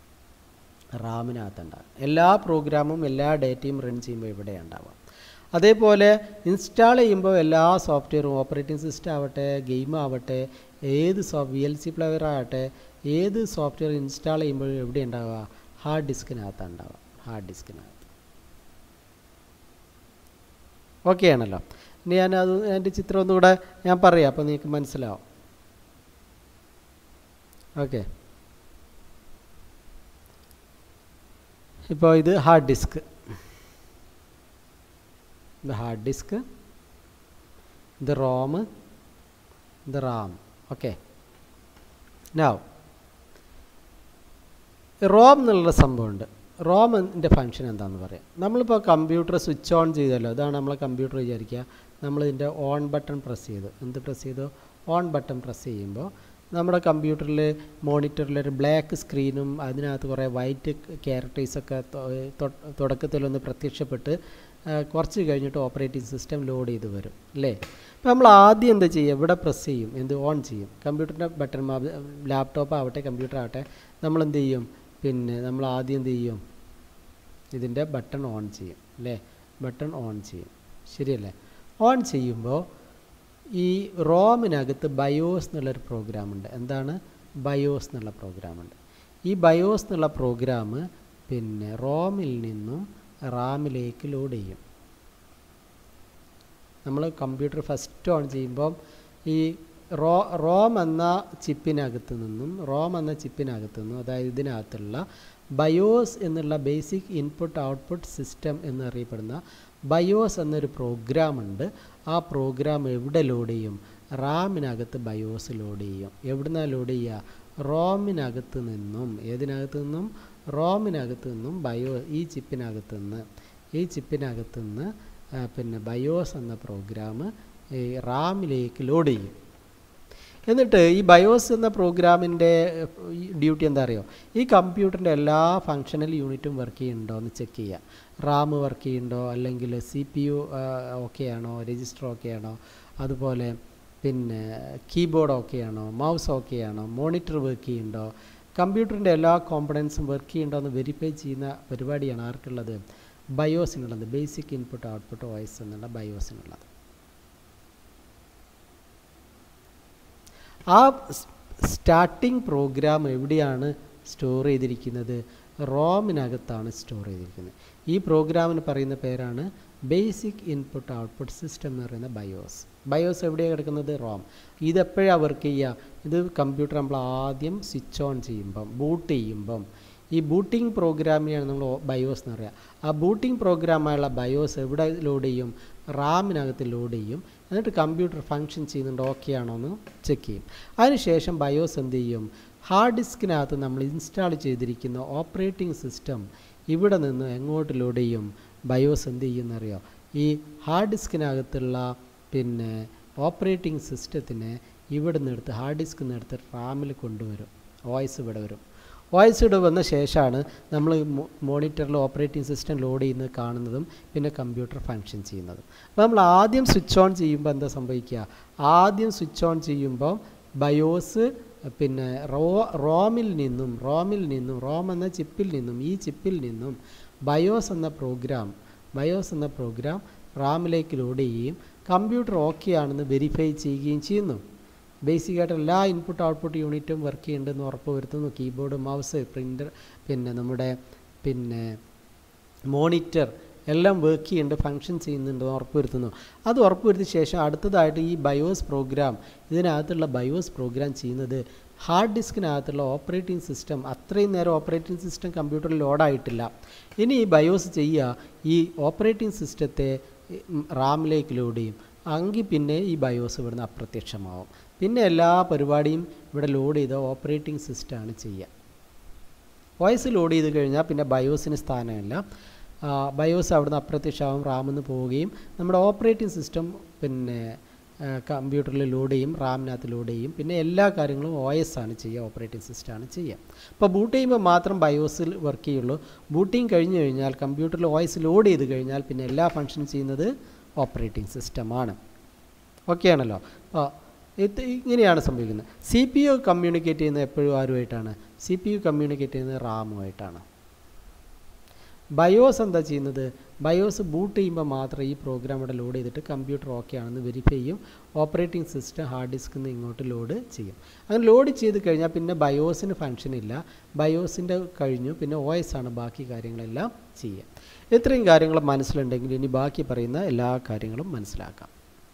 റാമിനകത്തുണ്ടാകും എല്ലാ പ്രോഗ്രാമും എല്ലാ ഡേറ്റയും റൺ ചെയ്യുമ്പോൾ ഇവിടെ ഉണ്ടാവുക അതേപോലെ ഇൻസ്റ്റാൾ ചെയ്യുമ്പോൾ എല്ലാ സോഫ്റ്റ്വെയറും ഓപ്പറേറ്റിംഗ് സിസ്റ്റം ആവട്ടെ ഗെയിം ആവട്ടെ ഏത് so V L C player ആകട്ടെ ഏത് സോഫ്റ്റ്വെയർ ഇൻസ്റ്റാൾ ചെയ്യുമ്പോഴും എവിടെ ഉണ്ടാവുക ഹാർഡ് ഡിസ്കിനകത്താണ് ഉണ്ടാവുക ഹാർഡ് ഡിസ്കിനകത്ത് ഓക്കെ ആണല്ലോ ഇനി ഞാൻ അത് അതിൻ്റെ ചിത്രം ഒന്നുകൂടെ ഞാൻ പറയാം അപ്പോൾ നിങ്ങൾക്ക് മനസ്സിലാവും ഓക്കെ ഇപ്പോൾ ഇത് ഹാർഡ് ഡിസ്ക് ഇത് ഹാർഡ് ഡിസ്ക് ഇത് റോം ഇത് റാം ഓക്കെ നൗ റോം എന്നുള്ള സംഭവമുണ്ട് റോമിൻ്റെ ഫങ്ഷൻ എന്താണെന്ന് പറയാം നമ്മളിപ്പോൾ കമ്പ്യൂട്ടർ സ്വിച്ച് ഓൺ ചെയ്തല്ലോ അതാണ് നമ്മളെ കമ്പ്യൂട്ടർ വിചാരിക്കുക നമ്മളിതിൻ്റെ ഓൺ ബട്ടൺ പ്രസ് ചെയ്തു എന്ത് പ്രസ് ചെയ്തു ഓൺ ബട്ടൺ പ്രസ് ചെയ്യുമ്പോൾ നമ്മുടെ കമ്പ്യൂട്ടറിൽ മോണിറ്ററിൽ ഒരു ബ്ലാക്ക് സ്ക്രീനും അതിനകത്ത് കുറേ വൈറ്റ് ക്യാരക്ടേഴ്സൊക്കെ തുടക്കത്തിലൊന്ന് പ്രത്യക്ഷപ്പെട്ട് കുറച്ച് കഴിഞ്ഞിട്ട് ഓപ്പറേറ്റിംഗ് സിസ്റ്റം ലോഡ് ചെയ്ത് വരും അല്ലേ അപ്പോൾ നമ്മൾ ആദ്യം എന്താ ചെയ്യുക ഇവിടെ പ്രസ് ചെയ്യും എന്ത് ഓൺ ചെയ്യും കമ്പ്യൂട്ടറിൻ്റെ ബട്ടൺ ലാപ്ടോപ്പ് ആവട്ടെ കമ്പ്യൂട്ടർ ആവട്ടെ നമ്മൾ എന്ത് ചെയ്യും പിന്നെ നമ്മൾ ആദ്യം എന്ത് ചെയ്യും ഇതിൻ്റെ ബട്ടൺ ഓൺ ചെയ്യും അല്ലേ ബട്ടൺ ഓൺ ചെയ്യും ശരിയല്ലേ ഓൺ ചെയ്യുമ്പോൾ ഈ റോമിനകത്ത് ബയോസ് എന്നുള്ളൊരു പ്രോഗ്രാമുണ്ട് എന്താണ് ബയോസ് എന്നുള്ള പ്രോഗ്രാമുണ്ട് ഈ ബയോസ് എന്നുള്ള പ്രോഗ്രാം പിന്നെ റോമിൽ നിന്നും റാമിലേക്ക് ലോഡ് ചെയ്യും നമ്മൾ കമ്പ്യൂട്ടർ ഫസ്റ്റ് ഓൺ ചെയ്യുമ്പം ഈ റോ റോം എന്ന ചിപ്പിനകത്ത് നിന്നും റോം എന്ന ചിപ്പിനകത്ത് നിന്നും അതായത് ഇതിനകത്തുള്ള ബയോസ് എന്നുള്ള ബേസിക് ഇൻപുട്ട് ഔട്ട്പുട്ട് സിസ്റ്റം എന്നറിയപ്പെടുന്ന ബയോസ് എന്നൊരു പ്രോഗ്രാം ഉണ്ട് ആ പ്രോഗ്രാം എവിടെ ലോഡ് ചെയ്യും റാമിനകത്ത് ബയോസ് ലോഡ് ചെയ്യും എവിടുന്നാണ് ലോഡ് ചെയ്യുക റോമിനകത്ത് നിന്നും ഏതിനകത്ത് നിന്നും റോമിനകത്ത് നിന്നും ബയോ ഈ ചിപ്പിനകത്ത് നിന്ന് ഈ ചിപ്പിനകത്ത് നിന്ന് പിന്നെ ബയോസ് എന്ന പ്രോഗ്രാം ഈ റാമിലേക്ക് ലോഡ് ചെയ്യും എന്നിട്ട് ഈ ബയോസ് എന്ന പ്രോഗ്രാമിൻ്റെ ഡ്യൂട്ടി എന്താ അറിയോ ഈ കമ്പ്യൂട്ടറിൻ്റെ എല്ലാ ഫങ്ഷണൽ യൂണിറ്റും വർക്ക് ചെയ്യുന്നുണ്ടോ എന്ന് ചെക്ക് ചെയ്യുക റാം വർക്ക് ചെയ്യുന്നുണ്ടോ അല്ലെങ്കിൽ സി പി യു ഓക്കെ ആണോ രജിസ്റ്റർ ഓക്കെ ആണോ അതുപോലെ പിന്നെ കീബോർഡ് ഓക്കെ ആണോ മൗസ് ഓക്കെ ആണോ മോണിറ്റർ വർക്ക് ചെയ്യുന്നുണ്ടോ കമ്പ്യൂട്ടറിൻ്റെ എല്ലാ കോമ്പണൻസും വർക്ക് ചെയ്യുന്നുണ്ടോ എന്ന് വെരിഫൈ ചെയ്യുന്ന പരിപാടിയാണ് ആർക്കുള്ളത് ബയോസിനുള്ളത് ബേസിക് ഇൻപുട്ട് ഔട്ട്പുട്ട് വോയിസ് എന്നുള്ള ബയോസിനുള്ളത് ആ സ്റ്റാർട്ടിംഗ് പ്രോഗ്രാം എവിടെയാണ് സ്റ്റോർ ചെയ്തിരിക്കുന്നത് റോമിനകത്താണ് സ്റ്റോർ ചെയ്തിരിക്കുന്നത് ഈ പ്രോഗ്രാമിന് പറയുന്ന പേരാണ് ബേസിക് ഇൻപുട്ട് ഔട്ട്പുട്ട് സിസ്റ്റം എന്ന് പറയുന്ന ബയോസ് ബയോസ് എവിടെയാണ് കിടക്കുന്നത് റോം ഇതെപ്പോഴാണ് വർക്ക് ചെയ്യുക ഇത് കമ്പ്യൂട്ടർ നമ്മൾ ആദ്യം സ്വിച്ച് ഓൺ ചെയ്യുമ്പം ബൂട്ട് ചെയ്യുമ്പം ഈ ബൂട്ടിംഗ് പ്രോഗ്രാമിനെയാണ് നമ്മൾ ബയോസ് എന്ന് പറയുക ആ ബൂട്ടിംഗ് പ്രോഗ്രാമായുള്ള ബയോസ് എവിടെ ലോഡ് ചെയ്യും റാമിനകത്ത് ലോഡ് ചെയ്യും എന്നിട്ട് കമ്പ്യൂട്ടർ ഫങ്ഷൻ ചെയ്യുന്നുണ്ട് ഓക്കെ ആണോ എന്ന് ചെക്ക് ചെയ്യും അതിനുശേഷം ബയോസ് എന്ത് ചെയ്യും ഹാർഡ് ഡിസ്കിനകത്ത് നമ്മൾ ഇൻസ്റ്റാൾ ചെയ്തിരിക്കുന്ന ഓപ്പറേറ്റിംഗ് സിസ്റ്റം ഇവിടെ നിന്ന് എങ്ങോട്ട് ലോഡ് ചെയ്യും ബയോസ് എന്ത് ചെയ്യുമെന്നറിയോ ഈ ഹാർഡ് ഡിസ്കിനകത്തുള്ള പിന്നെ ഓപ്പറേറ്റിംഗ് സിസ്റ്റത്തിനെ ഇവിടെ നിന്ന് എടുത്ത് ഹാർഡ് ഡിസ്കിൽ നിന്ന് എടുത്ത് റാമിൽ കൊണ്ടുവരും വോയിസ് ഇവിടെ വരും വോയിസ് ഇവിടെ വന്ന ശേഷമാണ് നമ്മൾ മോണിറ്ററിൽ ഓപ്പറേറ്റിംഗ് സിസ്റ്റം ലോഡ് ചെയ്യുന്നത് കാണുന്നതും പിന്നെ കമ്പ്യൂട്ടർ ഫങ്ഷൻ ചെയ്യുന്നതും അപ്പോൾ നമ്മൾ ആദ്യം സ്വിച്ച് ഓൺ ചെയ്യുമ്പോൾ എന്താ സംഭവിക്കുക ആദ്യം സ്വിച്ച് ഓൺ ചെയ്യുമ്പോൾ ബയോസ് പിന്നെ റോ റോമിൽ നിന്നും റോമിൽ നിന്നും റോം എന്ന ചിപ്പിൽ നിന്നും ഈ ചിപ്പിൽ നിന്നും ബയോസ് എന്ന പ്രോഗ്രാം ബയോസ് എന്ന പ്രോഗ്രാം റാമിലേക്ക് ലോഡ് ചെയ്യുകയും കമ്പ്യൂട്ടർ ഓക്കെ ആണെന്ന് വെരിഫൈ ചെയ്യുകയും ചെയ്യുന്നു ബേസിക്കായിട്ട് എല്ലാ ഇൻപുട്ട് ഔട്ട്പുട്ട് യൂണിറ്റും വർക്ക് ചെയ്യുന്നുണ്ടെന്ന് ഉറപ്പ് വരുത്തുന്നു കീബോർഡ് മൗസ് പ്രിൻ്റർ പിന്നെ നമ്മുടെ പിന്നെ മോണിറ്റർ എല്ലാം വർക്ക് ചെയ്യുന്നുണ്ട് ഫങ്ഷൻ ചെയ്യുന്നുണ്ട് ഉറപ്പ് വരുത്തുന്നു അത് ഉറപ്പ് വരുത്തിയ ശേഷം അടുത്തതായിട്ട് ഈ ബയോസ് പ്രോഗ്രാം ഇതിനകത്തുള്ള ബയോസ് പ്രോഗ്രാം ചെയ്യുന്നത് ഹാർഡ് ഡിസ്കിനകത്തുള്ള ഓപ്പറേറ്റിംഗ് സിസ്റ്റം അത്രയും നേരം ഓപ്പറേറ്റിംഗ് സിസ്റ്റം കമ്പ്യൂട്ടറിൽ ലോഡായിട്ടില്ല ഇനി ഈ ബയോസ് ചെയ്യുക ഈ ഓപ്പറേറ്റിംഗ് സിസ്റ്റത്തെ റാമിലേക്ക് ലോഡ് ചെയ്യും എങ്കിൽ പിന്നെ ഈ ബയോസ് ഇവിടുന്ന് അപ്രത്യക്ഷമാവും പിന്നെ എല്ലാ പരിപാടിയും ഇവിടെ ലോഡ് ചെയ്ത ഓപ്പറേറ്റിംഗ് സിസ്റ്റമാണ് ചെയ്യുക വോയിസ് ലോഡ് ചെയ്ത് കഴിഞ്ഞാൽ പിന്നെ ബയോസിന് സ്ഥാനമില്ല ബയോസ് അവിടുന്ന് അപ്രത്യക്ഷമാവും റാമിൽ നിന്ന് പോവുകയും നമ്മുടെ ഓപ്പറേറ്റിംഗ് സിസ്റ്റം പിന്നെ കമ്പ്യൂട്ടറിൽ ലോഡ് ചെയ്യും റാമിനകത്ത് ലോഡ് ചെയ്യും പിന്നെ എല്ലാ കാര്യങ്ങളും ഒ എസ് ആണ് ചെയ്യുക ഓപ്പറേറ്റിംഗ് സിസ്റ്റമാണ് ചെയ്യുക അപ്പോൾ ബൂട്ട് ചെയ്യുമ്പോൾ മാത്രം ബയോസിൽ വർക്ക് ചെയ്യുള്ളൂ ബൂട്ടിങ് കഴിഞ്ഞ് കഴിഞ്ഞാൽ കമ്പ്യൂട്ടറിൽ ഒ എസ് ലോഡ് ചെയ്ത് കഴിഞ്ഞാൽ പിന്നെ എല്ലാ ഫങ്ഷനും ചെയ്യുന്നത് ഓപ്പറേറ്റിംഗ് സിസ്റ്റമാണ് ഓക്കെ ആണല്ലോ അപ്പോൾ ഇത് ഇങ്ങനെയാണ് സംഭവിക്കുന്നത് സി പി യു കമ്മ്യൂണിക്കേറ്റ് ചെയ്യുന്നത് എപ്പോഴും ആരുമായിട്ടാണ് സി പി യു കമ്മ്യൂണിക്കേറ്റ് ചെയ്യുന്നത് റാമുമായിട്ടാണ് ബയോസ് എന്താ ചെയ്യുന്നത് ബയോസ് ബൂട്ട് ചെയ്യുമ്പോൾ മാത്രമേ ഈ പ്രോഗ്രാം ഇവിടെ ലോഡ് ചെയ്തിട്ട് കമ്പ്യൂട്ടർ ഓക്കെ ആണെന്ന് വെരിഫൈ ചെയ്യും ഓപ്പറേറ്റിംഗ് സിസ്റ്റം ഹാർഡ് ഡിസ്കിൽ നിന്ന് ഇങ്ങോട്ട് ലോഡ് ചെയ്യും അങ്ങനെ ലോഡ് ചെയ്ത് കഴിഞ്ഞാൽ പിന്നെ ബയോസിന് ഫങ്ഷൻ ഇല്ല ബയോസിൻ്റെ കഴിഞ്ഞു പിന്നെ ഒ എസ് ആണ് ബാക്കി കാര്യങ്ങളെല്ലാം ചെയ്യുക ഇത്രയും കാര്യങ്ങൾ മനസ്സിലുണ്ടെങ്കിൽ ഇനി ബാക്കി പറയുന്ന എല്ലാ കാര്യങ്ങളും മനസ്സിലാക്കാം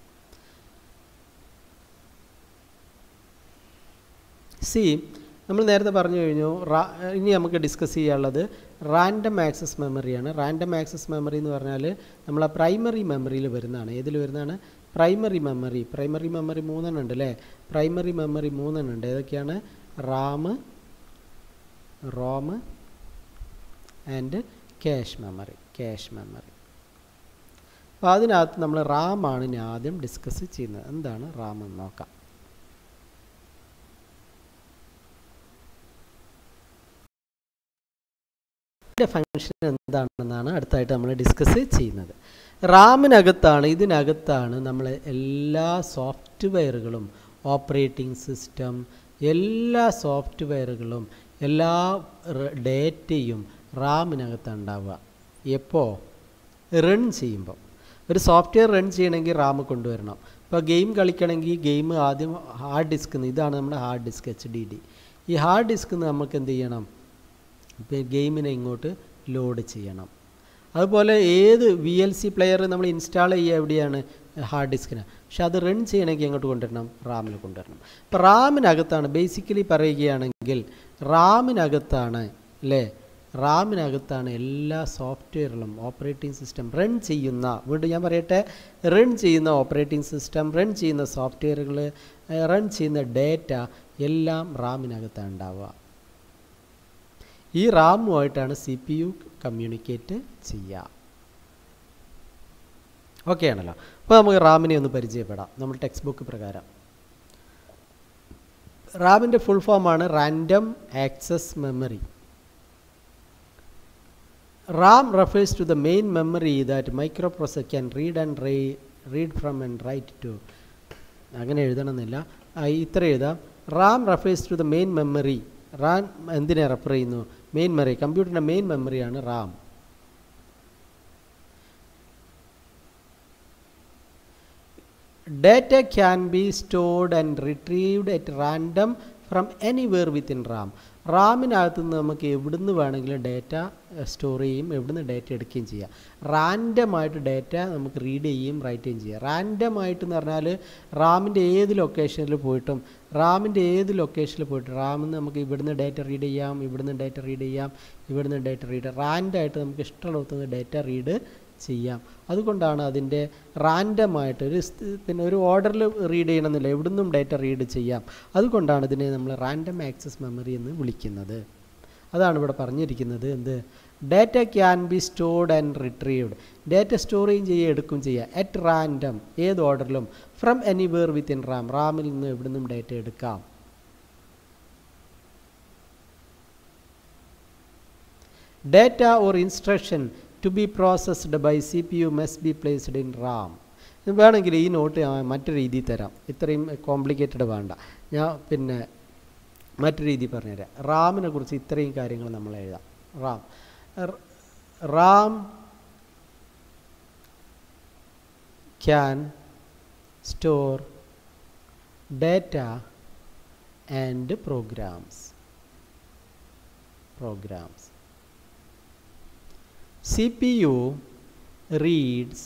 സി നമ്മൾ നേരത്തെ പറഞ്ഞു കഴിഞ്ഞു ഇനി നമുക്ക് ഡിസ്കസ് ചെയ്യാനുള്ളത് റാൻഡം ആക്സസ് മെമ്മറിയാണ് റാൻഡം ആക്സസ് മെമ്മറി എന്ന് പറഞ്ഞാൽ നമ്മളെ പ്രൈമറി മെമ്മറിയിൽ വരുന്നതാണ് ഏതിൽ വരുന്നതാണ് പ്രൈമറി മെമ്മറി പ്രൈമറി മെമ്മറി മൂന്നെണ്ണം ഉണ്ട് അല്ലേ പ്രൈമറി മെമ്മറി മൂന്നെണ്ണം ഉണ്ട് ഏതൊക്കെയാണ് RAM ROM and cache memory cache memory അപ്പോൾ അതിനകത്ത് നമ്മൾ റാമാണ് ഇനി ആദ്യം ഡിസ്കസ് ചെയ്യുന്നത് എന്താണ് റാം എന്ന് നോക്കാം ഇതിൻ്റെ ഫങ്ഷൻ എന്താണെന്നാണ് അടുത്തായിട്ട് നമ്മൾ ഡിസ്കസ് ചെയ്യുന്നത് റാമിനകത്താണ് ഇതിനകത്താണ് നമ്മൾ എല്ലാ സോഫ്റ്റ്വെയറുകളും ഓപ്പറേറ്റിംഗ് സിസ്റ്റം എല്ലാ സോഫ്റ്റ്വെയറുകളും എല്ലാ ഡേറ്റയും റാമിനകത്താണ് ഉണ്ടാവുക എപ്പോൾ റൺ ചെയ്യുമ്പോൾ ഒരു സോഫ്റ്റ്വെയർ റൺ ചെയ്യണമെങ്കിൽ റാം കൊണ്ടുവരണം ഇപ്പോൾ ഗെയിം കളിക്കണമെങ്കിൽ ഗെയിം ആദ്യം ഹാർഡ് ഡിസ്ക് ഇതാണ് നമ്മുടെ hard disk H D D ഈ ഹാർഡ് ഡിസ്ക് നമുക്ക് എന്ത് ചെയ്യണം ഗെയിമിനെ ഇങ്ങോട്ട് ലോഡ് ചെയ്യണം അതുപോലെ ഏത് വി എൽ സി പ്ലെയർ നമ്മൾ ഇൻസ്റ്റാൾ ചെയ്യുക എവിടെയാണ് ഹാർഡ് ഡിസ്കിന് പക്ഷെ അത് റൺ ചെയ്യണമെങ്കിൽ എങ്ങോട്ട് കൊണ്ടുവരണം റാമിൽ കൊണ്ടുവരണം അപ്പോൾ റാമിനകത്താണ് ബേസിക്കലി പറയുകയാണെങ്കിൽ റാമിനകത്താണ് അല്ലേ റാമിനകത്താണ് എല്ലാ സോഫ്റ്റ്വെയറുകളും ഓപ്പറേറ്റിംഗ് സിസ്റ്റം റൺ ചെയ്യുന്ന വീണ്ടും ഞാൻ പറയട്ടെ റൺ ചെയ്യുന്ന ഓപ്പറേറ്റിംഗ് സിസ്റ്റം റൺ ചെയ്യുന്ന സോഫ്റ്റ്വെയറുകൾ റൺ ചെയ്യുന്ന ഡേറ്റ എല്ലാം റാമിനകത്താണ് ഉണ്ടാവുക ഈ റാമുമായിട്ടാണ് സി പി യു കമ്മ്യൂണിക്കേറ്റ് ചെയ്യുക ഓക്കെ ആണല്ലോ അപ്പോൾ നമുക്ക് റാമിനെ ഒന്ന് പരിചയപ്പെടാം നമ്മൾ ടെക്സ്റ്റ് ബുക്ക് പ്രകാരം റാമിൻ്റെ ഫുൾ ഫോമാണ് random access memory RAM refers to the main memory that micro process can read and write read from and write to അങ്ങനെ എഴുതണമെന്നില്ല ഇത്ര എഴുതാം RAM refers to the main memory RAM എന്തിനെ റെഫർ ചെയ്യുന്നു മെയിൻ മെമ്മറി കമ്പ്യൂട്ടറിൻ്റെ മെയിൻ മെമ്മറിയാണ് RAM data can be stored and retrieved at random from anywhere within RAM റാമിനകത്ത് നിന്ന് നമുക്ക് എവിടുന്ന് വേണമെങ്കിലും ഡേറ്റ സ്റ്റോർ ചെയ്യും എവിടുന്ന് ഡേറ്റ എടുക്കുകയും ചെയ്യാം റാൻഡമായിട്ട് ഡേറ്റ നമുക്ക് റീഡ് ചെയ്യും റൈറ്റ് ചെയ്യുകയും ചെയ്യാം റാൻഡമായിട്ട് എന്ന് പറഞ്ഞാൽ റാമിൻ്റെ ഏത് ലൊക്കേഷനിൽ പോയിട്ടും റാമിൻ്റെ ഏത് ലൊക്കേഷനിൽ പോയിട്ട് റാമിൽ നിന്ന് നമുക്ക് ഇവിടുന്ന് ഡേറ്റ റീഡ് ചെയ്യാം ഇവിടുന്ന് ഡേറ്റ റീഡ് ചെയ്യാം ഇവിടുന്ന് ഡേറ്റ റീഡ് റാൻഡായിട്ട് നമുക്ക് ഇഷ്ടമുള്ള ഡേറ്റ റീഡ് ചെയ്യാം അതുകൊണ്ടാണ് അതിൻ്റെ റാൻഡമായിട്ട് ഒരു പിന്നെ ഒരു ഓർഡറിൽ റീഡ് ചെയ്യണമെന്നില്ല എവിടുന്നും ഡേറ്റ റീഡ് ചെയ്യാം അതുകൊണ്ടാണ് ഇതിനെ നമ്മൾ റാൻഡം ആക്സസ് മെമ്മറി എന്ന് വിളിക്കുന്നത് അതാണ് ഇവിടെ പറഞ്ഞിരിക്കുന്നത് എന്ത് data can be stored and retrieved data store ചെയ്യും ചെയ്യുക എടുക്കും ചെയ്യുക അറ്റ് റാൻഡം ഏത് ഓർഡറിലും ഫ്രം എനിവേർ വിത്തിൻ റാം റാമിൽ നിന്ന് എവിടുന്നും ഡേറ്റ എടുക്കാം data or instruction to be processed by C P U must be placed in RAM വേണമെങ്കിൽ ഈ നോട്ട് മറ്റു രീതിയിൽ തരാം ഇത്രയും കോംപ്ലിക്കേറ്റഡ് വേണ്ട ഞാൻ പിന്നെ മറ്റു രീതി പറഞ്ഞുതരാം റാമിനെ കുറിച്ച് ഇത്രയും കാര്യങ്ങൾ നമ്മൾ എഴുതാം RAM RAM can store data and programs programs CPU reads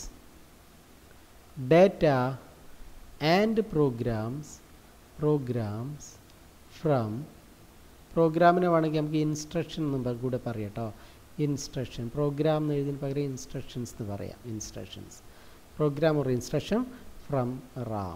data and programs programs from പ്രോഗ്രാമിനെ വേണമെങ്കിൽ നമുക്ക് ഇൻസ്ട്രക്ഷൻ എന്ന് കൂടെ പറയാം കേട്ടോ ഇൻസ്ട്രക്ഷൻ പ്രോഗ്രാം എന്ന് എഴുതിന് പകരം ഇൻസ്ട്രക്ഷൻസ് എന്ന് പറയാം instructions program or instruction from RAM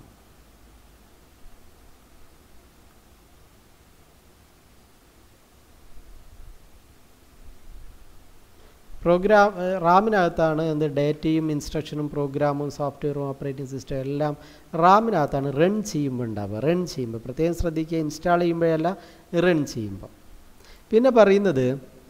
program റാമിനകത്താണ് എന്ത് ഡേറ്റയും ഇൻസ്ട്രക്ഷനും പ്രോഗ്രാമും സോഫ്റ്റ്വെയറും ഓപ്പറേറ്റിംഗ് സിസ്റ്റം എല്ലാം റാമിനകത്താണ് റൺ ചെയ്യുമ്പോൾ ഉണ്ടാവുക റൺ ചെയ്യുമ്പോൾ പ്രത്യേകം ശ്രദ്ധിക്കുക ഇൻസ്റ്റാൾ ചെയ്യുമ്പോഴല്ല റൺ ചെയ്യുമ്പോൾ പിന്നെ പറയുന്നത്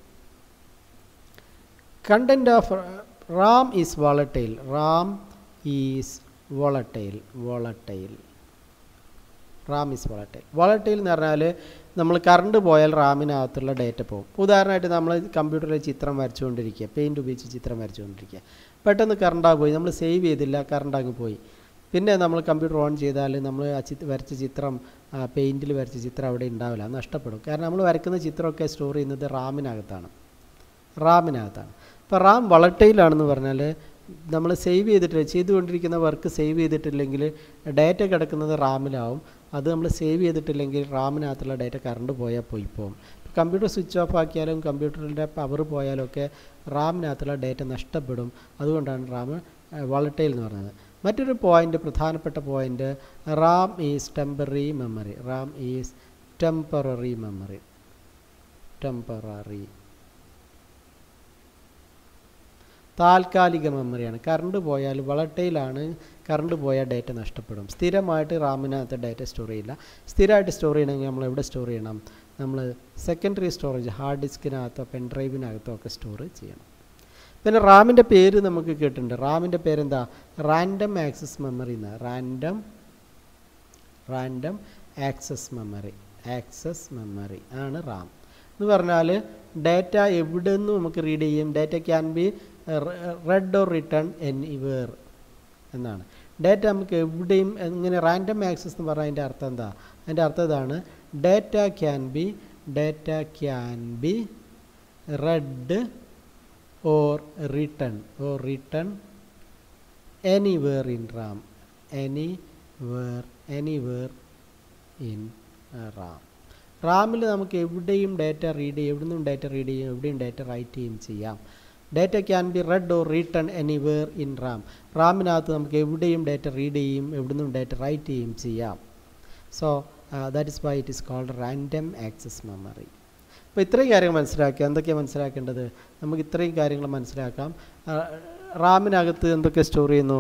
content of RAM is volatile RAM is volatile volatile RAM is volatile volatile എന്ന് പറഞ്ഞാൽ നമ്മൾ കറണ്ട് പോയാൽ റാമിനകത്തുള്ള ഡേറ്റ പോകും ഉദാഹരണമായിട്ട് നമ്മൾ കമ്പ്യൂട്ടറിൽ ചിത്രം വരച്ചുകൊണ്ടിരിക്കുക പെയിൻറ്റ് ഉപയോഗിച്ച് ചിത്രം വരച്ചുകൊണ്ടിരിക്കുക പെട്ടെന്ന് കറണ്ടാ പോയി നമ്മൾ സേവ് ചെയ്തില്ല കറണ്ട് അങ്ങ് പോയി പിന്നെ നമ്മൾ കമ്പ്യൂട്ടർ ഓൺ ചെയ്താൽ നമ്മൾ ആ ചി വരച്ച ചിത്രം പെയിൻറ്റിൽ വരച്ച ചിത്രം അവിടെ ഉണ്ടാവില്ല നഷ്ടപ്പെടും കാരണം നമ്മൾ വരക്കുന്ന ചിത്രമൊക്കെ സ്റ്റോർ ചെയ്യുന്നത് റാമിനകത്താണ് റാമിനകത്താണ് അപ്പോൾ റാം വളട്ടയിലാണെന്ന് പറഞ്ഞാൽ നമ്മൾ സേവ് ചെയ്തിട്ട് ചെയ്തുകൊണ്ടിരിക്കുന്ന വർക്ക് സേവ് ചെയ്തിട്ടില്ലെങ്കിൽ ഡേറ്റ കിടക്കുന്നത് റാമിലാവും അത് നമ്മൾ സേവ് ചെയ്തിട്ടില്ലെങ്കിൽ റാമിനകത്തുള്ള ഡേറ്റ കറണ്ട് പോയാൽ പോയി പോകും കമ്പ്യൂട്ടർ സ്വിച്ച് ഓഫ് ആക്കിയാലും കമ്പ്യൂട്ടറിൻ്റെ പവർ പോയാലും ഒക്കെ റാമിനകത്തുള്ള ഡേറ്റ നഷ്ടപ്പെടും അതുകൊണ്ടാണ് റാം വളട്ടൈൽ എന്ന് പറയുന്നത് മറ്റൊരു പോയിൻ്റ് പ്രധാനപ്പെട്ട point RAM is temporary memory RAM is temporary memory temporary താൽക്കാലിക മെമ്മറിയാണ് കറണ്ട് പോയാൽ വളട്ടയിലാണ് കറണ്ട് പോയാൽ ഡേറ്റ നഷ്ടപ്പെടും സ്ഥിരമായിട്ട് റാമിനകത്ത് ഡേറ്റ സ്റ്റോർ ചെയ്യില്ല സ്ഥിരമായിട്ട് സ്റ്റോർ ചെയ്യണമെങ്കിൽ നമ്മൾ എവിടെ സ്റ്റോർ ചെയ്യണം നമ്മൾ സെക്കൻഡറി സ്റ്റോറേജ് ഹാർഡ് ഡിസ്കിനകത്തോ പെൻ ഡ്രൈവിനകത്തോ ഒക്കെ സ്റ്റോർ ചെയ്യണം പിന്നെ റാമിൻ്റെ പേര് നമുക്ക് കേട്ടിട്ടുണ്ട് റാമിൻ്റെ പേരെന്താ റാൻഡം ആക്സസ് മെമ്മറി എന്നാണ് random random access memory access memory ആണ് റാം എന്ന് പറഞ്ഞാൽ ഡേറ്റ എവിടെ നിന്നും നമുക്ക് റീഡ് ചെയ്യും data can be read or written anywhere എന്നാണ് ഡേറ്റ നമുക്ക് എവിടെയും ഇങ്ങനെ റാൻഡം ആക്സസ് എന്ന് പറഞ്ഞാൽ അതിൻ്റെ അർത്ഥം എന്താ അതിൻ്റെ അർത്ഥം ഇതാണ് data can be data can be read or written or written anywhere in RAM anywhere anywhere in RAM റാമിൽ നമുക്ക് എവിടെയും ഡേറ്റ റീഡ് ചെയ്യും എവിടെ നിന്നും ഡേറ്റ റീഡ് ചെയ്യും എവിടെയും ഡേറ്റ റൈറ്റ് ചെയ്യും ചെയ്യാം data can be read or written anywhere in RAM റാമിനകത്ത് നമുക്ക് എവിടെയും ഡേറ്റ റീഡ് ചെയ്യും എവിടെ നിന്നും ഡേറ്റ റൈറ്റ് ചെയ്യും ചെയ്യാം so that is why it is called random access memory അപ്പോൾ ഇത്രയും കാര്യങ്ങൾ മനസ്സിലാക്കുക എന്തൊക്കെയാണ് മനസ്സിലാക്കേണ്ടത് നമുക്ക് ഇത്രയും കാര്യങ്ങൾ മനസ്സിലാക്കാം റാമിനകത്ത് എന്തൊക്കെ സ്റ്റോർ ചെയ്യുന്നു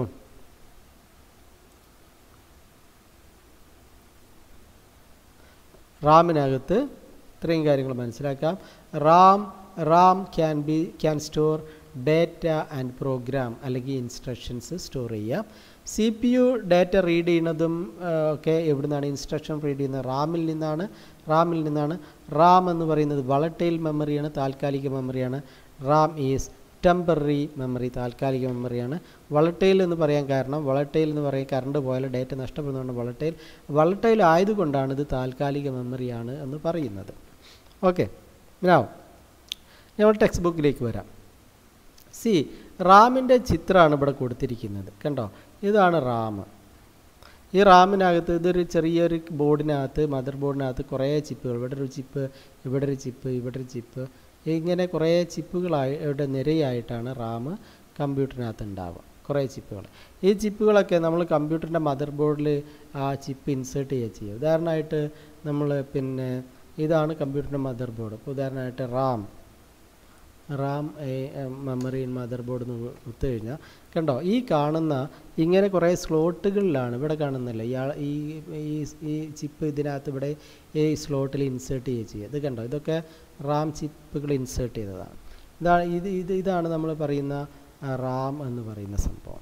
റാമിനകത്ത് ഇത്രയും കാര്യങ്ങൾ മനസ്സിലാക്കാം RAM RAM can be can store data and program അല്ലെങ്കിൽ ഇൻസ്ട്രക്ഷൻസ് സ്റ്റോർ ചെയ്യാം C P U data read ചെയ്യുന്നതും ഒക്കെ എവിടെ നിന്നാണ് ഇൻസ്ട്രക്ഷൻ റീഡ് ചെയ്യുന്നത് റാമിൽ നിന്നാണ് റാമിൽ നിന്നാണ് റാം എന്ന് പറയുന്നത് വളട്ടൈൽ മെമ്മറിയാണ് താൽക്കാലിക മെമ്മറിയാണ് റാം ഈസ് ടെമ്പററി മെമ്മറി താൽക്കാലിക മെമ്മറിയാണ് വളട്ടൈൽ എന്ന് പറയാൻ കാരണം വളട്ടൈൽ എന്ന് പറയാൻ കറണ്ട് പോയാൽ ഡേറ്റ നഷ്ടപ്പെടുന്നതുകൊണ്ട് വളട്ടൈൽ വളട്ടൈൽ ആയതുകൊണ്ടാണ് ഇത് താൽക്കാലിക മെമ്മറിയാണ് എന്ന് പറയുന്നത് ഓക്കെ ഞാവും ഞങ്ങൾ ടെക്സ്റ്റ് ബുക്കിലേക്ക് വരാം സി റാമിൻ്റെ ചിത്രമാണ് ഇവിടെ കൊടുത്തിരിക്കുന്നത് കണ്ടോ ഇതാണ് റാം ഈ റാമിനകത്ത് ഇതൊരു ചെറിയൊരു ബോർഡിനകത്ത് മദർ ബോർഡിനകത്ത് കുറേ ചിപ്പുകൾ ഇവിടെ ഒരു ചിപ്പ് ഇവിടെ ഒരു ചിപ്പ് ഇവിടെ ഒരു ചിപ്പ് ഇങ്ങനെ കുറേ ചിപ്പുകളായിട്ട് നിരയായിട്ടാണ് റാം കമ്പ്യൂട്ടറിനകത്ത് ഉണ്ടാവുക കുറേ ചിപ്പുകൾ ഈ ചിപ്പുകളൊക്കെ നമ്മൾ കമ്പ്യൂട്ടറിൻ്റെ മദർ ബോർഡിൽ ആ ചിപ്പ് ഇൻസേർട്ട് ചെയ്യുക ചെയ്യുക ഉദാഹരണമായിട്ട് നമ്മൾ പിന്നെ ഇതാണ് കമ്പ്യൂട്ടറിൻ്റെ മദർ ബോർഡ് ഇപ്പോൾ ഉദാഹരണമായിട്ട് RAM RAM memory in mother board എന്ന് കൊടുത്തു കഴിഞ്ഞാൽ കണ്ടോ ഈ കാണുന്ന ഇങ്ങനെ കുറേ സ്ലോട്ടുകളിലാണ് ഇവിടെ കാണുന്നില്ല ഇയാൾ ഈ ഈ ഈ ചിപ്പ് ഇതിനകത്ത് ഇവിടെ ഈ സ്ലോട്ടിൽ ഇൻസേർട്ട് ചെയ്യുക ചെയ്യുക ഇത് കണ്ടോ ഇതൊക്കെ റാം ചിപ്പുകൾ ഇൻസേർട്ട് ചെയ്തതാണ് ഇതാണ് ഇത് ഇത് ഇതാണ് നമ്മൾ പറയുന്ന റാം എന്ന് പറയുന്ന സംഭവം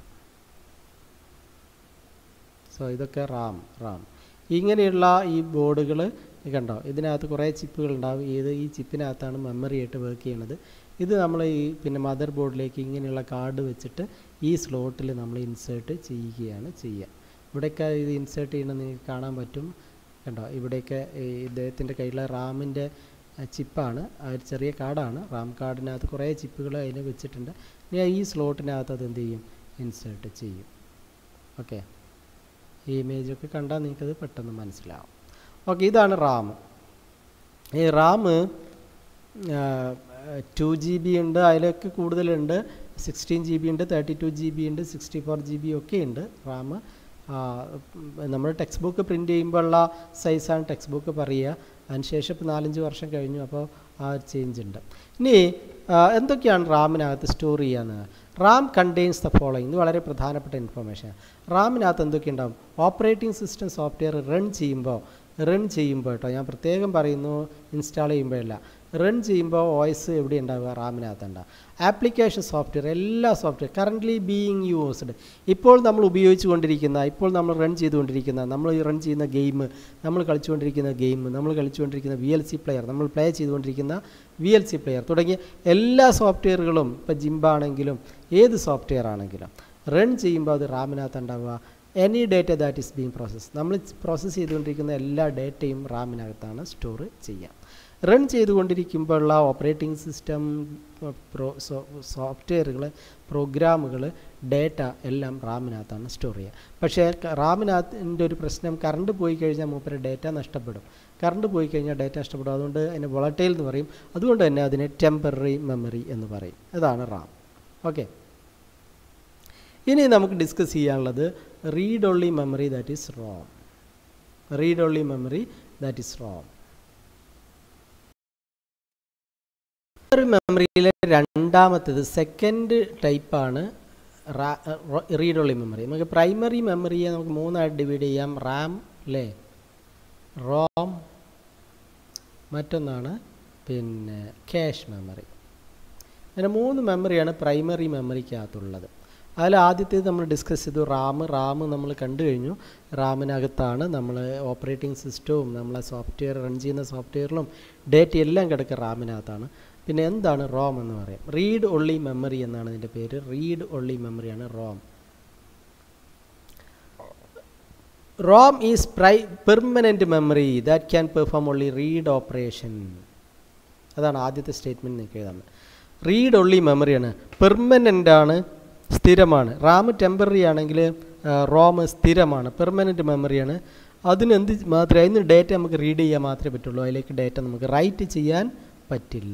സോ ഇതൊക്കെ റാം റാം ഇങ്ങനെയുള്ള ഈ ബോർഡുകൾ കണ്ടോ ഇതിനകത്ത് കുറേ ചിപ്പുകൾ ഉണ്ടാവും ഇത് ഈ ചിപ്പിനകത്താണ് മെമ്മറി ആയിട്ട് വർക്ക് ചെയ്യണത് ഇത് നമ്മൾ ഈ പിന്നെ മദർ ബോർഡിലേക്ക് ഇങ്ങനെയുള്ള കാർഡ് വെച്ചിട്ട് ഈ സ്ലോട്ടിൽ നമ്മൾ ഇൻസേർട്ട് ചെയ്യുകയാണ് ചെയ്യുക ഇവിടെയൊക്കെ ഇത് ഇൻസേർട്ട് ചെയ്യണമെന്ന് നിങ്ങൾക്ക് കാണാൻ പറ്റും കണ്ടോ ഇവിടെയൊക്കെ ഈ ഇദ്ദേഹത്തിൻ്റെ കയ്യിലെ റാമിൻ്റെ ചിപ്പാണ് ആ ഒരു ചെറിയ കാർഡാണ് റാം കാർഡിനകത്ത് കുറേ ചിപ്പുകൾ അതിന് വെച്ചിട്ടുണ്ട് ഇനി ഈ സ്ലോട്ടിനകത്ത് അത് എന്ത് ചെയ്യും ഇൻസേർട്ട് ചെയ്യും ഓക്കെ ഈ ഇമേജൊക്കെ കണ്ടാൽ നിങ്ങൾക്കത് പെട്ടെന്ന് മനസ്സിലാവും ഓക്കെ ഇതാണ് റാം ഈ റാം ടു ജി ബി ഉണ്ട് അതിലൊക്കെ കൂടുതലുണ്ട് സിക്സ്റ്റീൻ ജി ബി ഉണ്ട് തേർട്ടി ടു ജി ബി ഉണ്ട് സിക്സ്റ്റി ഫോർ ജി ബി ഒക്കെ ഉണ്ട് റാം നമ്മൾ ടെക്സ്റ്റ് ബുക്ക് പ്രിൻ്റ് ചെയ്യുമ്പോഴുള്ള സൈസാണ് ടെക്സ്റ്റ് ബുക്ക് പറയുക അതിനുശേഷം ഇപ്പോൾ നാലഞ്ച് വർഷം കഴിഞ്ഞു അപ്പോൾ ആ ഒരു ചേഞ്ച് ഉണ്ട് ഇനി എന്തൊക്കെയാണ് റാമിനകത്ത് സ്റ്റോർ ചെയ്യാന്ന് റാം കണ്ടെയ്ൻസ് ദ ഫോളോയിങ് ഇത് വളരെ പ്രധാനപ്പെട്ട ഇൻഫർമേഷൻ റാമിനകത്ത് എന്തൊക്കെ ഉണ്ടാവും ഓപ്പറേറ്റിംഗ് സിസ്റ്റം സോഫ്റ്റ്വെയർ റൺ ചെയ്യുമ്പോൾ റൺ ചെയ്യുമ്പോൾ കേട്ടോ ഞാൻ പ്രത്യേകം പറയുന്നു ഇൻസ്റ്റാൾ ചെയ്യുമ്പോഴല്ല റൺ ചെയ്യുമ്പോൾ വോയിസ് എവിടെ ഉണ്ടാവുക റാമിനകത്ത് ഉണ്ടാവുക ആപ്ലിക്കേഷൻ സോഫ്റ്റ്വെയർ എല്ലാ സോഫ്റ്റ്വെയർ കറൻ്റ്ലി ബീയിങ് യൂസ്ഡ് ഇപ്പോൾ നമ്മൾ ഉപയോഗിച്ചു കൊണ്ടിരിക്കുന്ന ഇപ്പോൾ നമ്മൾ റൺ ചെയ്തുകൊണ്ടിരിക്കുന്ന നമ്മൾ റൺ ചെയ്യുന്ന ഗെയിം നമ്മൾ കളിച്ചുകൊണ്ടിരിക്കുന്ന ഗെയിം നമ്മൾ കളിച്ചുകൊണ്ടിരിക്കുന്ന വി എൽ സി പ്ലെയർ നമ്മൾ പ്ലേ ചെയ്തുകൊണ്ടിരിക്കുന്ന വി എൽ സി പ്ലെയർ തുടങ്ങിയ എല്ലാ സോഫ്റ്റ്വെയറുകളും ഇപ്പോൾ ജിംബാണെങ്കിലും ഏത് സോഫ്റ്റ്വെയർ ആണെങ്കിലും റൺ ചെയ്യുമ്പോൾ അത് റാമിനകത്ത് ഉണ്ടാവുക any data that is being process നമ്മൾ പ്രോസസ്സ് ചെയ്തുകൊണ്ടിരിക്കുന്ന എല്ലാ ഡേറ്റയും റാമിനകത്താണ് സ്റ്റോർ ചെയ്യുക റൺ ചെയ്തുകൊണ്ടിരിക്കുമ്പോഴുള്ള ഓപ്പറേറ്റിംഗ് സിസ്റ്റം പ്രോ സോഫ്റ്റ്വെയറുകൾ പ്രോഗ്രാമുകൾ ഡേറ്റ എല്ലാം റാമിനകത്താണ് സ്റ്റോർ ചെയ്യുക പക്ഷേ റാമിനകത്തിൻ്റെ ഒരു പ്രശ്നം കറണ്ട് പോയി കഴിഞ്ഞാൽ മൂപ്പര് ഡേറ്റ നഷ്ടപ്പെടും കറണ്ട് പോയി കഴിഞ്ഞാൽ ഡേറ്റ നഷ്ടപ്പെടും അതുകൊണ്ട് അതിനെ വോളറ്റൈൽ എന്ന് പറയും അതുകൊണ്ട് തന്നെ അതിനെ ടെമ്പററി മെമ്മറി എന്ന് പറയും ഇതാണ് റാം ഓക്കെ ഇനി നമുക്ക് ഡിസ്കസ് ചെയ്യാനുള്ളത് read only memory that is ROM read only memory that is ROM ഒരു മെമ്മറിയിലെ രണ്ടാമത്തേത് സെക്കൻഡ് ടൈപ്പാണ് റീഡ് ഓൺലി മെമ്മറി നമുക്ക് പ്രൈമറി മെമ്മറിയെ നമുക്ക് മൂന്നായിട്ട് ഡിവൈഡ് ചെയ്യാം റാം അല്ലേ റോം മറ്റൊന്നാണ് പിന്നെ ക്യാഷ് മെമ്മറി അങ്ങനെ മൂന്ന് മെമ്മറിയാണ് പ്രൈമറി മെമ്മറിക്കകത്തുള്ളത് അതിൽ ആദ്യത്തേത് നമ്മൾ ഡിസ്കസ് ചെയ്തു റാം റാം നമ്മൾ കണ്ടു കഴിഞ്ഞു റാമിനകത്താണ് നമ്മൾ ഓപ്പറേറ്റിംഗ് സിസ്റ്റവും നമ്മളെ സോഫ്റ്റ്വെയർ റൺ ചെയ്യുന്ന സോഫ്റ്റ്വെയറിലും ഡേറ്റ എല്ലാം കിടക്കുക റാമിനകത്താണ് പിന്നെ എന്താണ് റോം എന്ന് പറയാം റീഡ് ഒള്ളി മെമ്മറി എന്നാണ് ഇതിൻ്റെ പേര് റീഡ് ഒള്ളി മെമ്മറിയാണ് റോം റോം ഈസ് പ്രൈ permanent memory that can perform only read operation അതാണ് ആദ്യത്തെ സ്റ്റേറ്റ്മെൻറ്റ് നിങ്ങൾക്ക് എഴുതാൻ റീഡ് ഒള്ളി മെമ്മറിയാണ് പെർമനൻ്റ് ആണ് സ്ഥിരമാണ് റാം ടെമ്പററി ആണെങ്കിൽ റോം സ്ഥിരമാണ് പെർമനൻറ്റ് മെമ്മറിയാണ് അതിനെന്ത് മാത്രമേ അതിന് ഡേറ്റ നമുക്ക് റീഡ് ചെയ്യാൻ മാത്രമേ പറ്റുള്ളൂ അതിലേക്ക് ഡേറ്റ നമുക്ക് റൈറ്റ് ചെയ്യാൻ പറ്റില്ല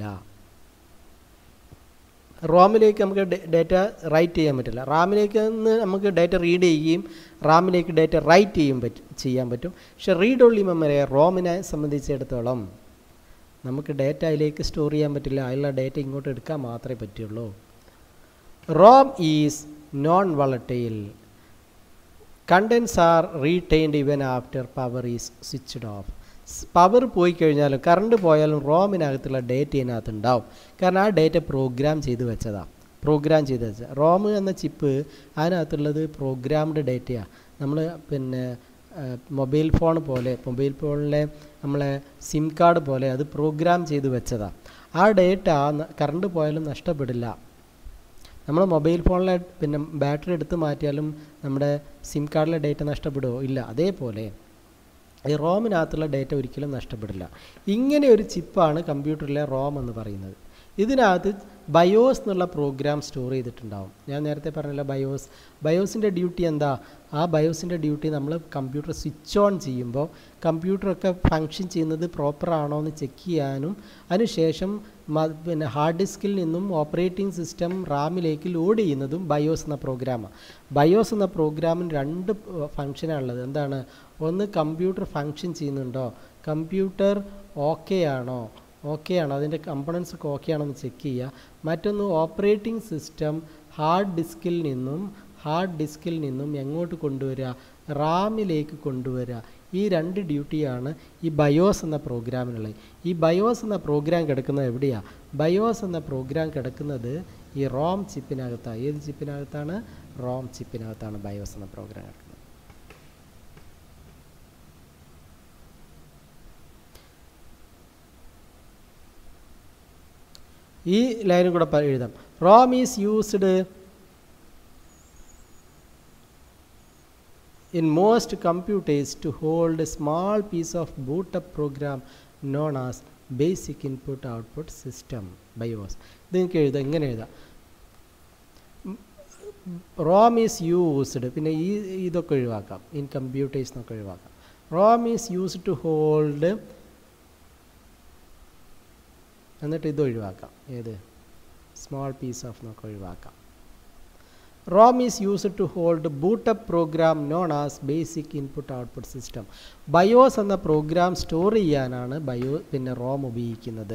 റോമിലേക്ക് നമുക്ക് ഡേറ്റ റൈറ്റ് ചെയ്യാൻ പറ്റില്ല റാമിലേക്ക് നിന്ന് നമുക്ക് ഡേറ്റ റീഡ് ചെയ്യുകയും റാമിലേക്ക് ഡേറ്റ റൈറ്റ് ചെയ്യും പറ്റും ചെയ്യാൻ പറ്റും പക്ഷെ റീഡ് ഓൺലി മെമ്മറി റോമിനെ സംബന്ധിച്ചിടത്തോളം നമുക്ക് ഡേറ്റ അതിലേക്ക് സ്റ്റോർ ചെയ്യാൻ പറ്റില്ല അതിലുള്ള ഡേറ്റ ഇങ്ങോട്ട് എടുക്കാൻ മാത്രമേ പറ്റുള്ളൂ ROM is non volatile contents are retained even after power is switched off power പോയി കഴിഞ്ഞാലും കറണ്ട് പോയാലും റോമിനകത്തുള്ള ഡേറ്റ ഇതിനകത്ത് ഉണ്ടാവും കാരണം ആ ഡേറ്റ പ്രോഗ്രാം ചെയ്ത് വെച്ചതാണ് പ്രോഗ്രാം ചെയ്ത് വെച്ചത് റോം എന്ന ചിപ്പ് അതിനകത്തുള്ളത് പ്രോഗ്രാംഡ് ഡേറ്റയാണ് നമ്മൾ പിന്നെ മൊബൈൽ ഫോൺ പോലെ മൊബൈൽ ഫോണിലെ നമ്മളെ സിം കാർഡ് പോലെ അത് പ്രോഗ്രാം ചെയ്ത് വെച്ചതാണ് ആ ഡേറ്റ കറണ്ട് പോയാലും നഷ്ടപ്പെടില്ല നമ്മൾ മൊബൈൽ ഫോണിലെ പിന്നെ ബാറ്ററി എടുത്ത് മാറ്റിയാലും നമ്മുടെ സിം കാർഡിലെ ഡേറ്റ നഷ്ടപ്പെടുമോ ഇല്ല അതേപോലെ ഈ റോമിനകത്തുള്ള ഡേറ്റ ഒരിക്കലും നഷ്ടപ്പെടില്ല ഇങ്ങനെ ഒരു ചിപ്പാണ് കമ്പ്യൂട്ടറിലെ റോം എന്ന് പറയുന്നത് ഇതിനകത്ത് ബയോസ് എന്നുള്ള പ്രോഗ്രാം സ്റ്റോർ ചെയ്തിട്ടുണ്ടാവും ഞാൻ നേരത്തെ പറഞ്ഞല്ലോ ബയോസ് ബയോസിൻ്റെ ഡ്യൂട്ടി എന്താ ആ ബയോസിൻ്റെ ഡ്യൂട്ടി നമ്മൾ കമ്പ്യൂട്ടർ സ്വിച്ച് ഓൺ ചെയ്യുമ്പോൾ കമ്പ്യൂട്ടറൊക്കെ ഫങ്ഷൻ ചെയ്യുന്നത് പ്രോപ്പർ ആണോ എന്ന് ചെക്ക് ചെയ്യാനും അതിനുശേഷം പിന്നെ ഹാർഡ് ഡിസ്കിൽ നിന്നും ഓപ്പറേറ്റിംഗ് സിസ്റ്റം റാമിലേക്ക് ലോഡ് ചെയ്യുന്നതും ബയോസ് എന്ന പ്രോഗ്രാമാണ് ബയോസ് എന്ന പ്രോഗ്രാമിന് രണ്ട് ഫങ്ഷനാണുള്ളത് എന്താണ് ഒന്ന് കമ്പ്യൂട്ടർ ഫങ്ഷൻ ചെയ്യുന്നുണ്ടോ കമ്പ്യൂട്ടർ ഓക്കെ ആണോ ഓക്കെ ആണോ അതിൻ്റെ കമ്പണൻസ് ഒക്കെ ഓക്കെ ആണോ എന്ന് ചെക്ക് ചെയ്യുക മറ്റൊന്ന് ഓപ്പറേറ്റിംഗ് സിസ്റ്റം ഹാർഡ് ഡിസ്കിൽ നിന്നും ഹാർഡ് ഡിസ്കിൽ നിന്നും എങ്ങോട്ട് കൊണ്ടുവരിക റാമിലേക്ക് കൊണ്ടുവരിക ഈ രണ്ട് ഡ്യൂട്ടിയാണ് ഈ ബയോസ് എന്ന പ്രോഗ്രാമിനുള്ളത് ഈ ബയോസ് എന്ന പ്രോഗ്രാം കിടക്കുന്നത് എവിടെയാണ് ബയോസ് എന്ന പ്രോഗ്രാം കിടക്കുന്നത് ഈ റോം ചിപ്പിനകത്താണ് ഏത് ചിപ്പിനകത്താണ് റോം ചിപ്പിനകത്താണ് ബയോസ് എന്ന പ്രോഗ്രാം കിടക്കുന്നത് ഈ ലൈനും കൂടെ എഴുതാം ROM is used in most computers to hold a small piece of boot up program known as basic input output system BIOS ഇത് നിങ്ങൾക്ക് എഴുതാം ഇങ്ങനെ എഴുതാം റോം ഈസ് യൂസ്ഡ് പിന്നെ ഈ ഇതൊക്കെ ഒഴിവാക്കാം ഇൻ കമ്പ്യൂട്ടേഴ്സ് എന്നൊക്കെ ഒഴിവാക്കാം ROM is used to hold എന്നിട്ട് ഇത് ഒഴിവാക്കാം ഏത് സ്മോൾ പീസ് ഓഫ് എന്നൊക്കെ ഒഴിവാക്കാം ROM is used to hold boot up program known as basic input output system BIOS എന്ന പ്രോഗ്രാം സ്റ്റോർ ചെയ്യാനാണ് ബയോ പിന്നെ റോം ഉപയോഗിക്കുന്നത്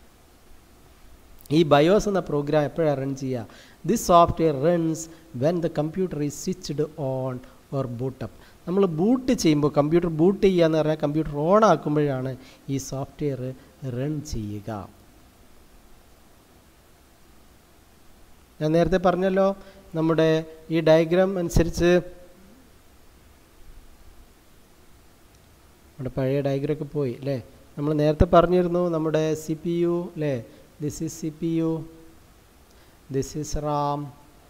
ഈ ബയോസ് എന്ന പ്രോഗ്രാം എപ്പോഴാണ് റൺ ചെയ്യുക this software runs when the computer is switched on or boot up നമ്മൾ ബൂട്ട് ചെയ്യുമ്പോൾ കമ്പ്യൂട്ടർ ബൂട്ട് ചെയ്യുക എന്ന് പറഞ്ഞാൽ കമ്പ്യൂട്ടർ ഓൺ ആക്കുമ്പോഴാണ് ഈ സോഫ്റ്റ്വെയർ റൺ ചെയ്യുക ഞാൻ നേരത്തെ പറഞ്ഞല്ലോ നമ്മുടെ ഈ ഡയഗ്രാം അനുസരിച്ച് നമ്മുടെ പഴയ ഡയഗ്രാം ഒക്കെ പോയി അല്ലേ നമ്മൾ നേരത്തെ പറഞ്ഞിരുന്നു നമ്മുടെ സി പി യു അല്ലേ this is C P U this is RAM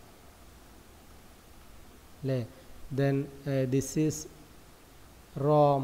അല്ലേ then this is ROM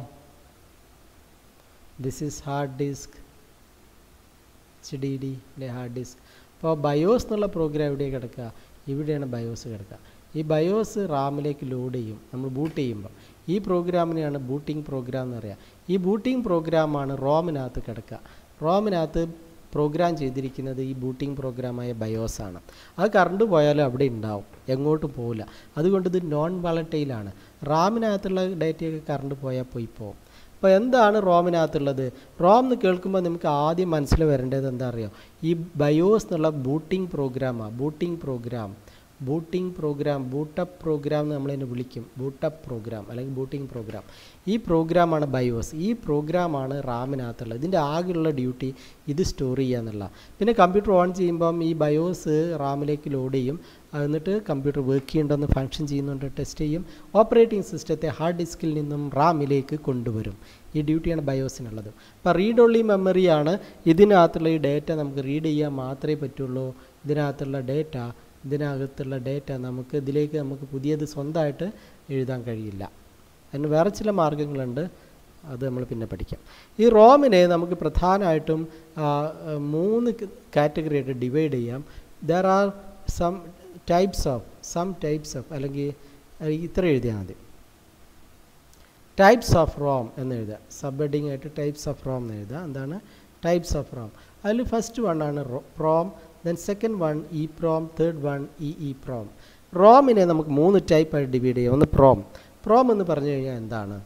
this is hard disk H D D അല്ലേ ഹാർഡ് ഡിസ്ക് അപ്പോൾ ബയോസ് എന്നുള്ള പ്രോഗ്രാം എവിടെയാണ് കിടക്കുക ഇവിടെയാണ് ബയോസ് കിടക്കുക ഈ ബയോസ് റാമിലേക്ക് ലോഡ് ചെയ്യും നമ്മൾ ബൂട്ട് ചെയ്യുമ്പോൾ ഈ പ്രോഗ്രാമിനെയാണ് ബൂട്ടിംഗ് പ്രോഗ്രാം എന്ന് പറയുക ഈ ബൂട്ടിംഗ് പ്രോഗ്രാമാണ് റോമിനകത്ത് കിടക്കുക റോമിനകത്ത് പ്രോഗ്രാം ചെയ്തിരിക്കുന്നത് ഈ ബൂട്ടിംഗ് പ്രോഗ്രാമായ ബയോസ് ആണ് അത് കറണ്ട് പോയാലും അവിടെ ഉണ്ടാവും എങ്ങോട്ടും പോകില്ല അതുകൊണ്ട് ഇത് നോൺ വളട്ടൈലാണ് റാമിനകത്തുള്ള ഡേറ്റയൊക്കെ കറണ്ട് പോയാൽ പോയി പോകും അപ്പോൾ എന്താണ് റോമിനകത്തുള്ളത് റോം എന്ന് കേൾക്കുമ്പോൾ നമുക്ക് ആദ്യം മനസ്സിൽ വരേണ്ടത് എന്താ അറിയോ ഈ ബയോസ് എന്നുള്ള ബൂട്ടിംഗ് പ്രോഗ്രാമാണ് booting program booting program boot up program എന്ന് നമ്മളതിനെ വിളിക്കും ബൂട്ടപ്പ് പ്രോഗ്രാം അല്ലെങ്കിൽ ബൂട്ടിംഗ് പ്രോഗ്രാം ഈ പ്രോഗ്രാമാണ് ബയോസ് ഈ പ്രോഗ്രാമാണ് റാമിനകത്തുള്ളത് ഇതിൻ്റെ ആകെയുള്ള ഡ്യൂട്ടി ഇത് സ്റ്റോർ ചെയ്യുക എന്നുള്ള പിന്നെ കമ്പ്യൂട്ടർ ഓൺ ചെയ്യുമ്പം ഈ ബയോസ് റാമിലേക്ക് ലോഡ് ചെയ്യും എന്നിട്ട് കമ്പ്യൂട്ടർ വർക്ക് ചെയ്യേണ്ടെന്ന് ഫങ്ഷൻ ചെയ്യുന്നുണ്ട് ടെസ്റ്റ് ചെയ്യും ഓപ്പറേറ്റിംഗ് സിസ്റ്റത്തെ ഹാർഡ് ഡിസ്കിൽ നിന്നും റാമിലേക്ക് കൊണ്ടുവരും ഈ ഡ്യൂട്ടിയാണ് ബയോസിനുള്ളത് അപ്പോൾ റീഡ് ഓൺലി മെമ്മറിയാണ് ഇതിനകത്തുള്ള ഈ ഡേറ്റ നമുക്ക് റീഡ് ചെയ്യാൻ മാത്രമേ പറ്റുള്ളൂ ഇതിനകത്തുള്ള ഡേറ്റ ഇതിനകത്തുള്ള ഡേറ്റ നമുക്ക് ഇതിലേക്ക് നമുക്ക് പുതിയത് സ്വന്തമായിട്ട് എഴുതാൻ കഴിയില്ല അതിന് വേറെ ചില മാർഗങ്ങളുണ്ട് അത് നമ്മൾ പിന്നെ പഠിക്കാം ഈ റോമിനെ നമുക്ക് പ്രധാനമായിട്ടും മൂന്ന് കാറ്റഗറി ആയിട്ട് ഡിവൈഡ് ചെയ്യാം there are some types of some types of അല്ലെങ്കിൽ ഇത്ര എഴുതിയാൽ മതി ടൈപ്സ് ഓഫ് റോം എന്ന് എഴുതുക സബ് ഹെഡിങ് ആയിട്ട് ടൈപ്സ് ഓഫ് റോം എന്ന് എഴുതുക എന്താണ് ടൈപ്സ് ഓഫ് റോം അതിൽ ഫസ്റ്റ് വൺ ആണ് PROM then second one E PROM third one E E PROM റോമിനെ നമുക്ക് മൂന്ന് ടൈപ്പായിട്ട് ഡിവൈഡ് ചെയ്യാം ഒന്ന് പ്രോം പ്രോം എന്ന് പറഞ്ഞു കഴിഞ്ഞാൽ എന്താണ്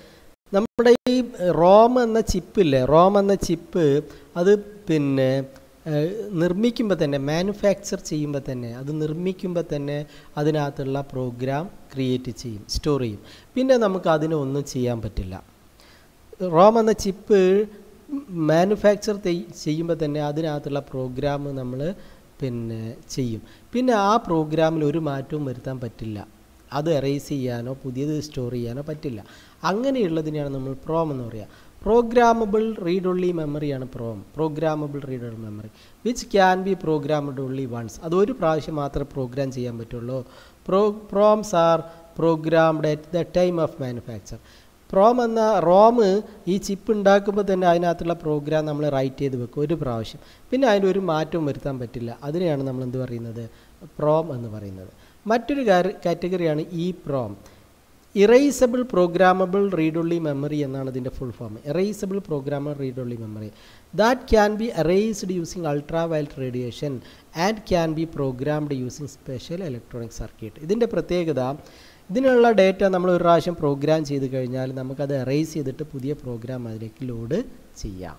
നമ്മുടെ ഈ റോം എന്ന ചിപ്പില്ലേ റോം എന്ന ചിപ്പ് അത് പിന്നെ നിർമ്മിക്കുമ്പോൾ തന്നെ മാനുഫാക്ചർ ചെയ്യുമ്പോൾ തന്നെ അത് നിർമ്മിക്കുമ്പോൾ തന്നെ അതിനകത്തുള്ള പ്രോഗ്രാം ക്രിയേറ്റ് ചെയ്യും സ്റ്റോർ ചെയ്യും പിന്നെ നമുക്ക് അതിനൊന്നും ചെയ്യാൻ പറ്റില്ല റോം എന്ന ചിപ്പ് മാനുഫാക്ചർ ചെയ്യുമ്പോൾ തന്നെ അതിനകത്തുള്ള പ്രോഗ്രാം നമ്മൾ പിന്നെ ചെയ്യും പിന്നെ ആ പ്രോഗ്രാമിൽ ഒരു മാറ്റവും വരുത്താൻ പറ്റില്ല അത് എറേസ് ചെയ്യാനോ പുതിയത് സ്റ്റോർ ചെയ്യാനോ പറ്റില്ല അങ്ങനെയുള്ളതിനെയാണ് നമ്മൾ പ്രോം എന്ന് പറയുക പ്രോഗ്രാമബിൾ റീഡ് ഒൺലി മെമ്മറിയാണ് PROM programmable read only memory which can be programmed only once അത് ഒരു പ്രാവശ്യം മാത്രമേ പ്രോഗ്രാം ചെയ്യാൻ പറ്റുള്ളൂ പ്രോ PROMs are programmed at the time of manufacture PROM എന്ന റോം ഈ ചിപ്പ് ഉണ്ടാക്കുമ്പോൾ തന്നെ അതിനകത്തുള്ള പ്രോഗ്രാം നമ്മൾ റൈറ്റ് ചെയ്ത് വെക്കും ഒരു പ്രാവശ്യം പിന്നെ അതിന് ഒരു മാറ്റവും വരുത്താൻ പറ്റില്ല അതിനെയാണ് നമ്മൾ എന്ത് പറയുന്നത് പ്രോം എന്ന് പറയുന്നത് മറ്റൊരു കാറ്റഗറിയാണ് EPROM erasable programmable read only memory എന്നാണ് ഇതിൻ്റെ full form erasable programmable read only memory that can be erased using ultraviolet radiation and can be programmed using special electronic circuit ഇതിൻ്റെ പ്രത്യേകത ഇതിനുള്ള ഡേറ്റ നമ്മൾ ഒരു പ്രാവശ്യം പ്രോഗ്രാം ചെയ്ത് കഴിഞ്ഞാൽ നമുക്കത് എറേസ് ചെയ്തിട്ട് പുതിയ പ്രോഗ്രാം അതിലേക്ക് ലോഡ് ചെയ്യാം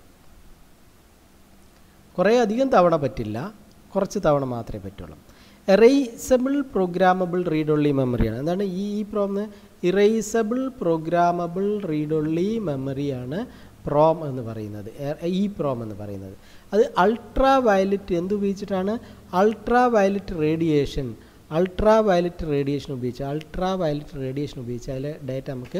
കുറേ അധികം തവണ പറ്റില്ല കുറച്ച് തവണ മാത്രമേ പറ്റുള്ളൂ എറേസബിൾ പ്രോഗ്രാമബിൾ റീഡ് ഒൺലി മെമ്മറിയാണ് എന്താണ് ഈ EPROM erasable programmable read only മെമ്മറിയാണ് പ്രോം എന്ന് പറയുന്നത് ഈ പ്രോം എന്ന് പറയുന്നത് അത് അൾട്രാ വയലറ്റ് എന്ത് ഉപയോഗിച്ചിട്ടാണ് ultraviolet radiation ultraviolet radiation ഉപയോഗിച്ച് അൾട്രാ വയലറ്റ് റേഡിയേഷൻ ഉപയോഗിച്ച് അതിലെ ഡേറ്റ നമുക്ക്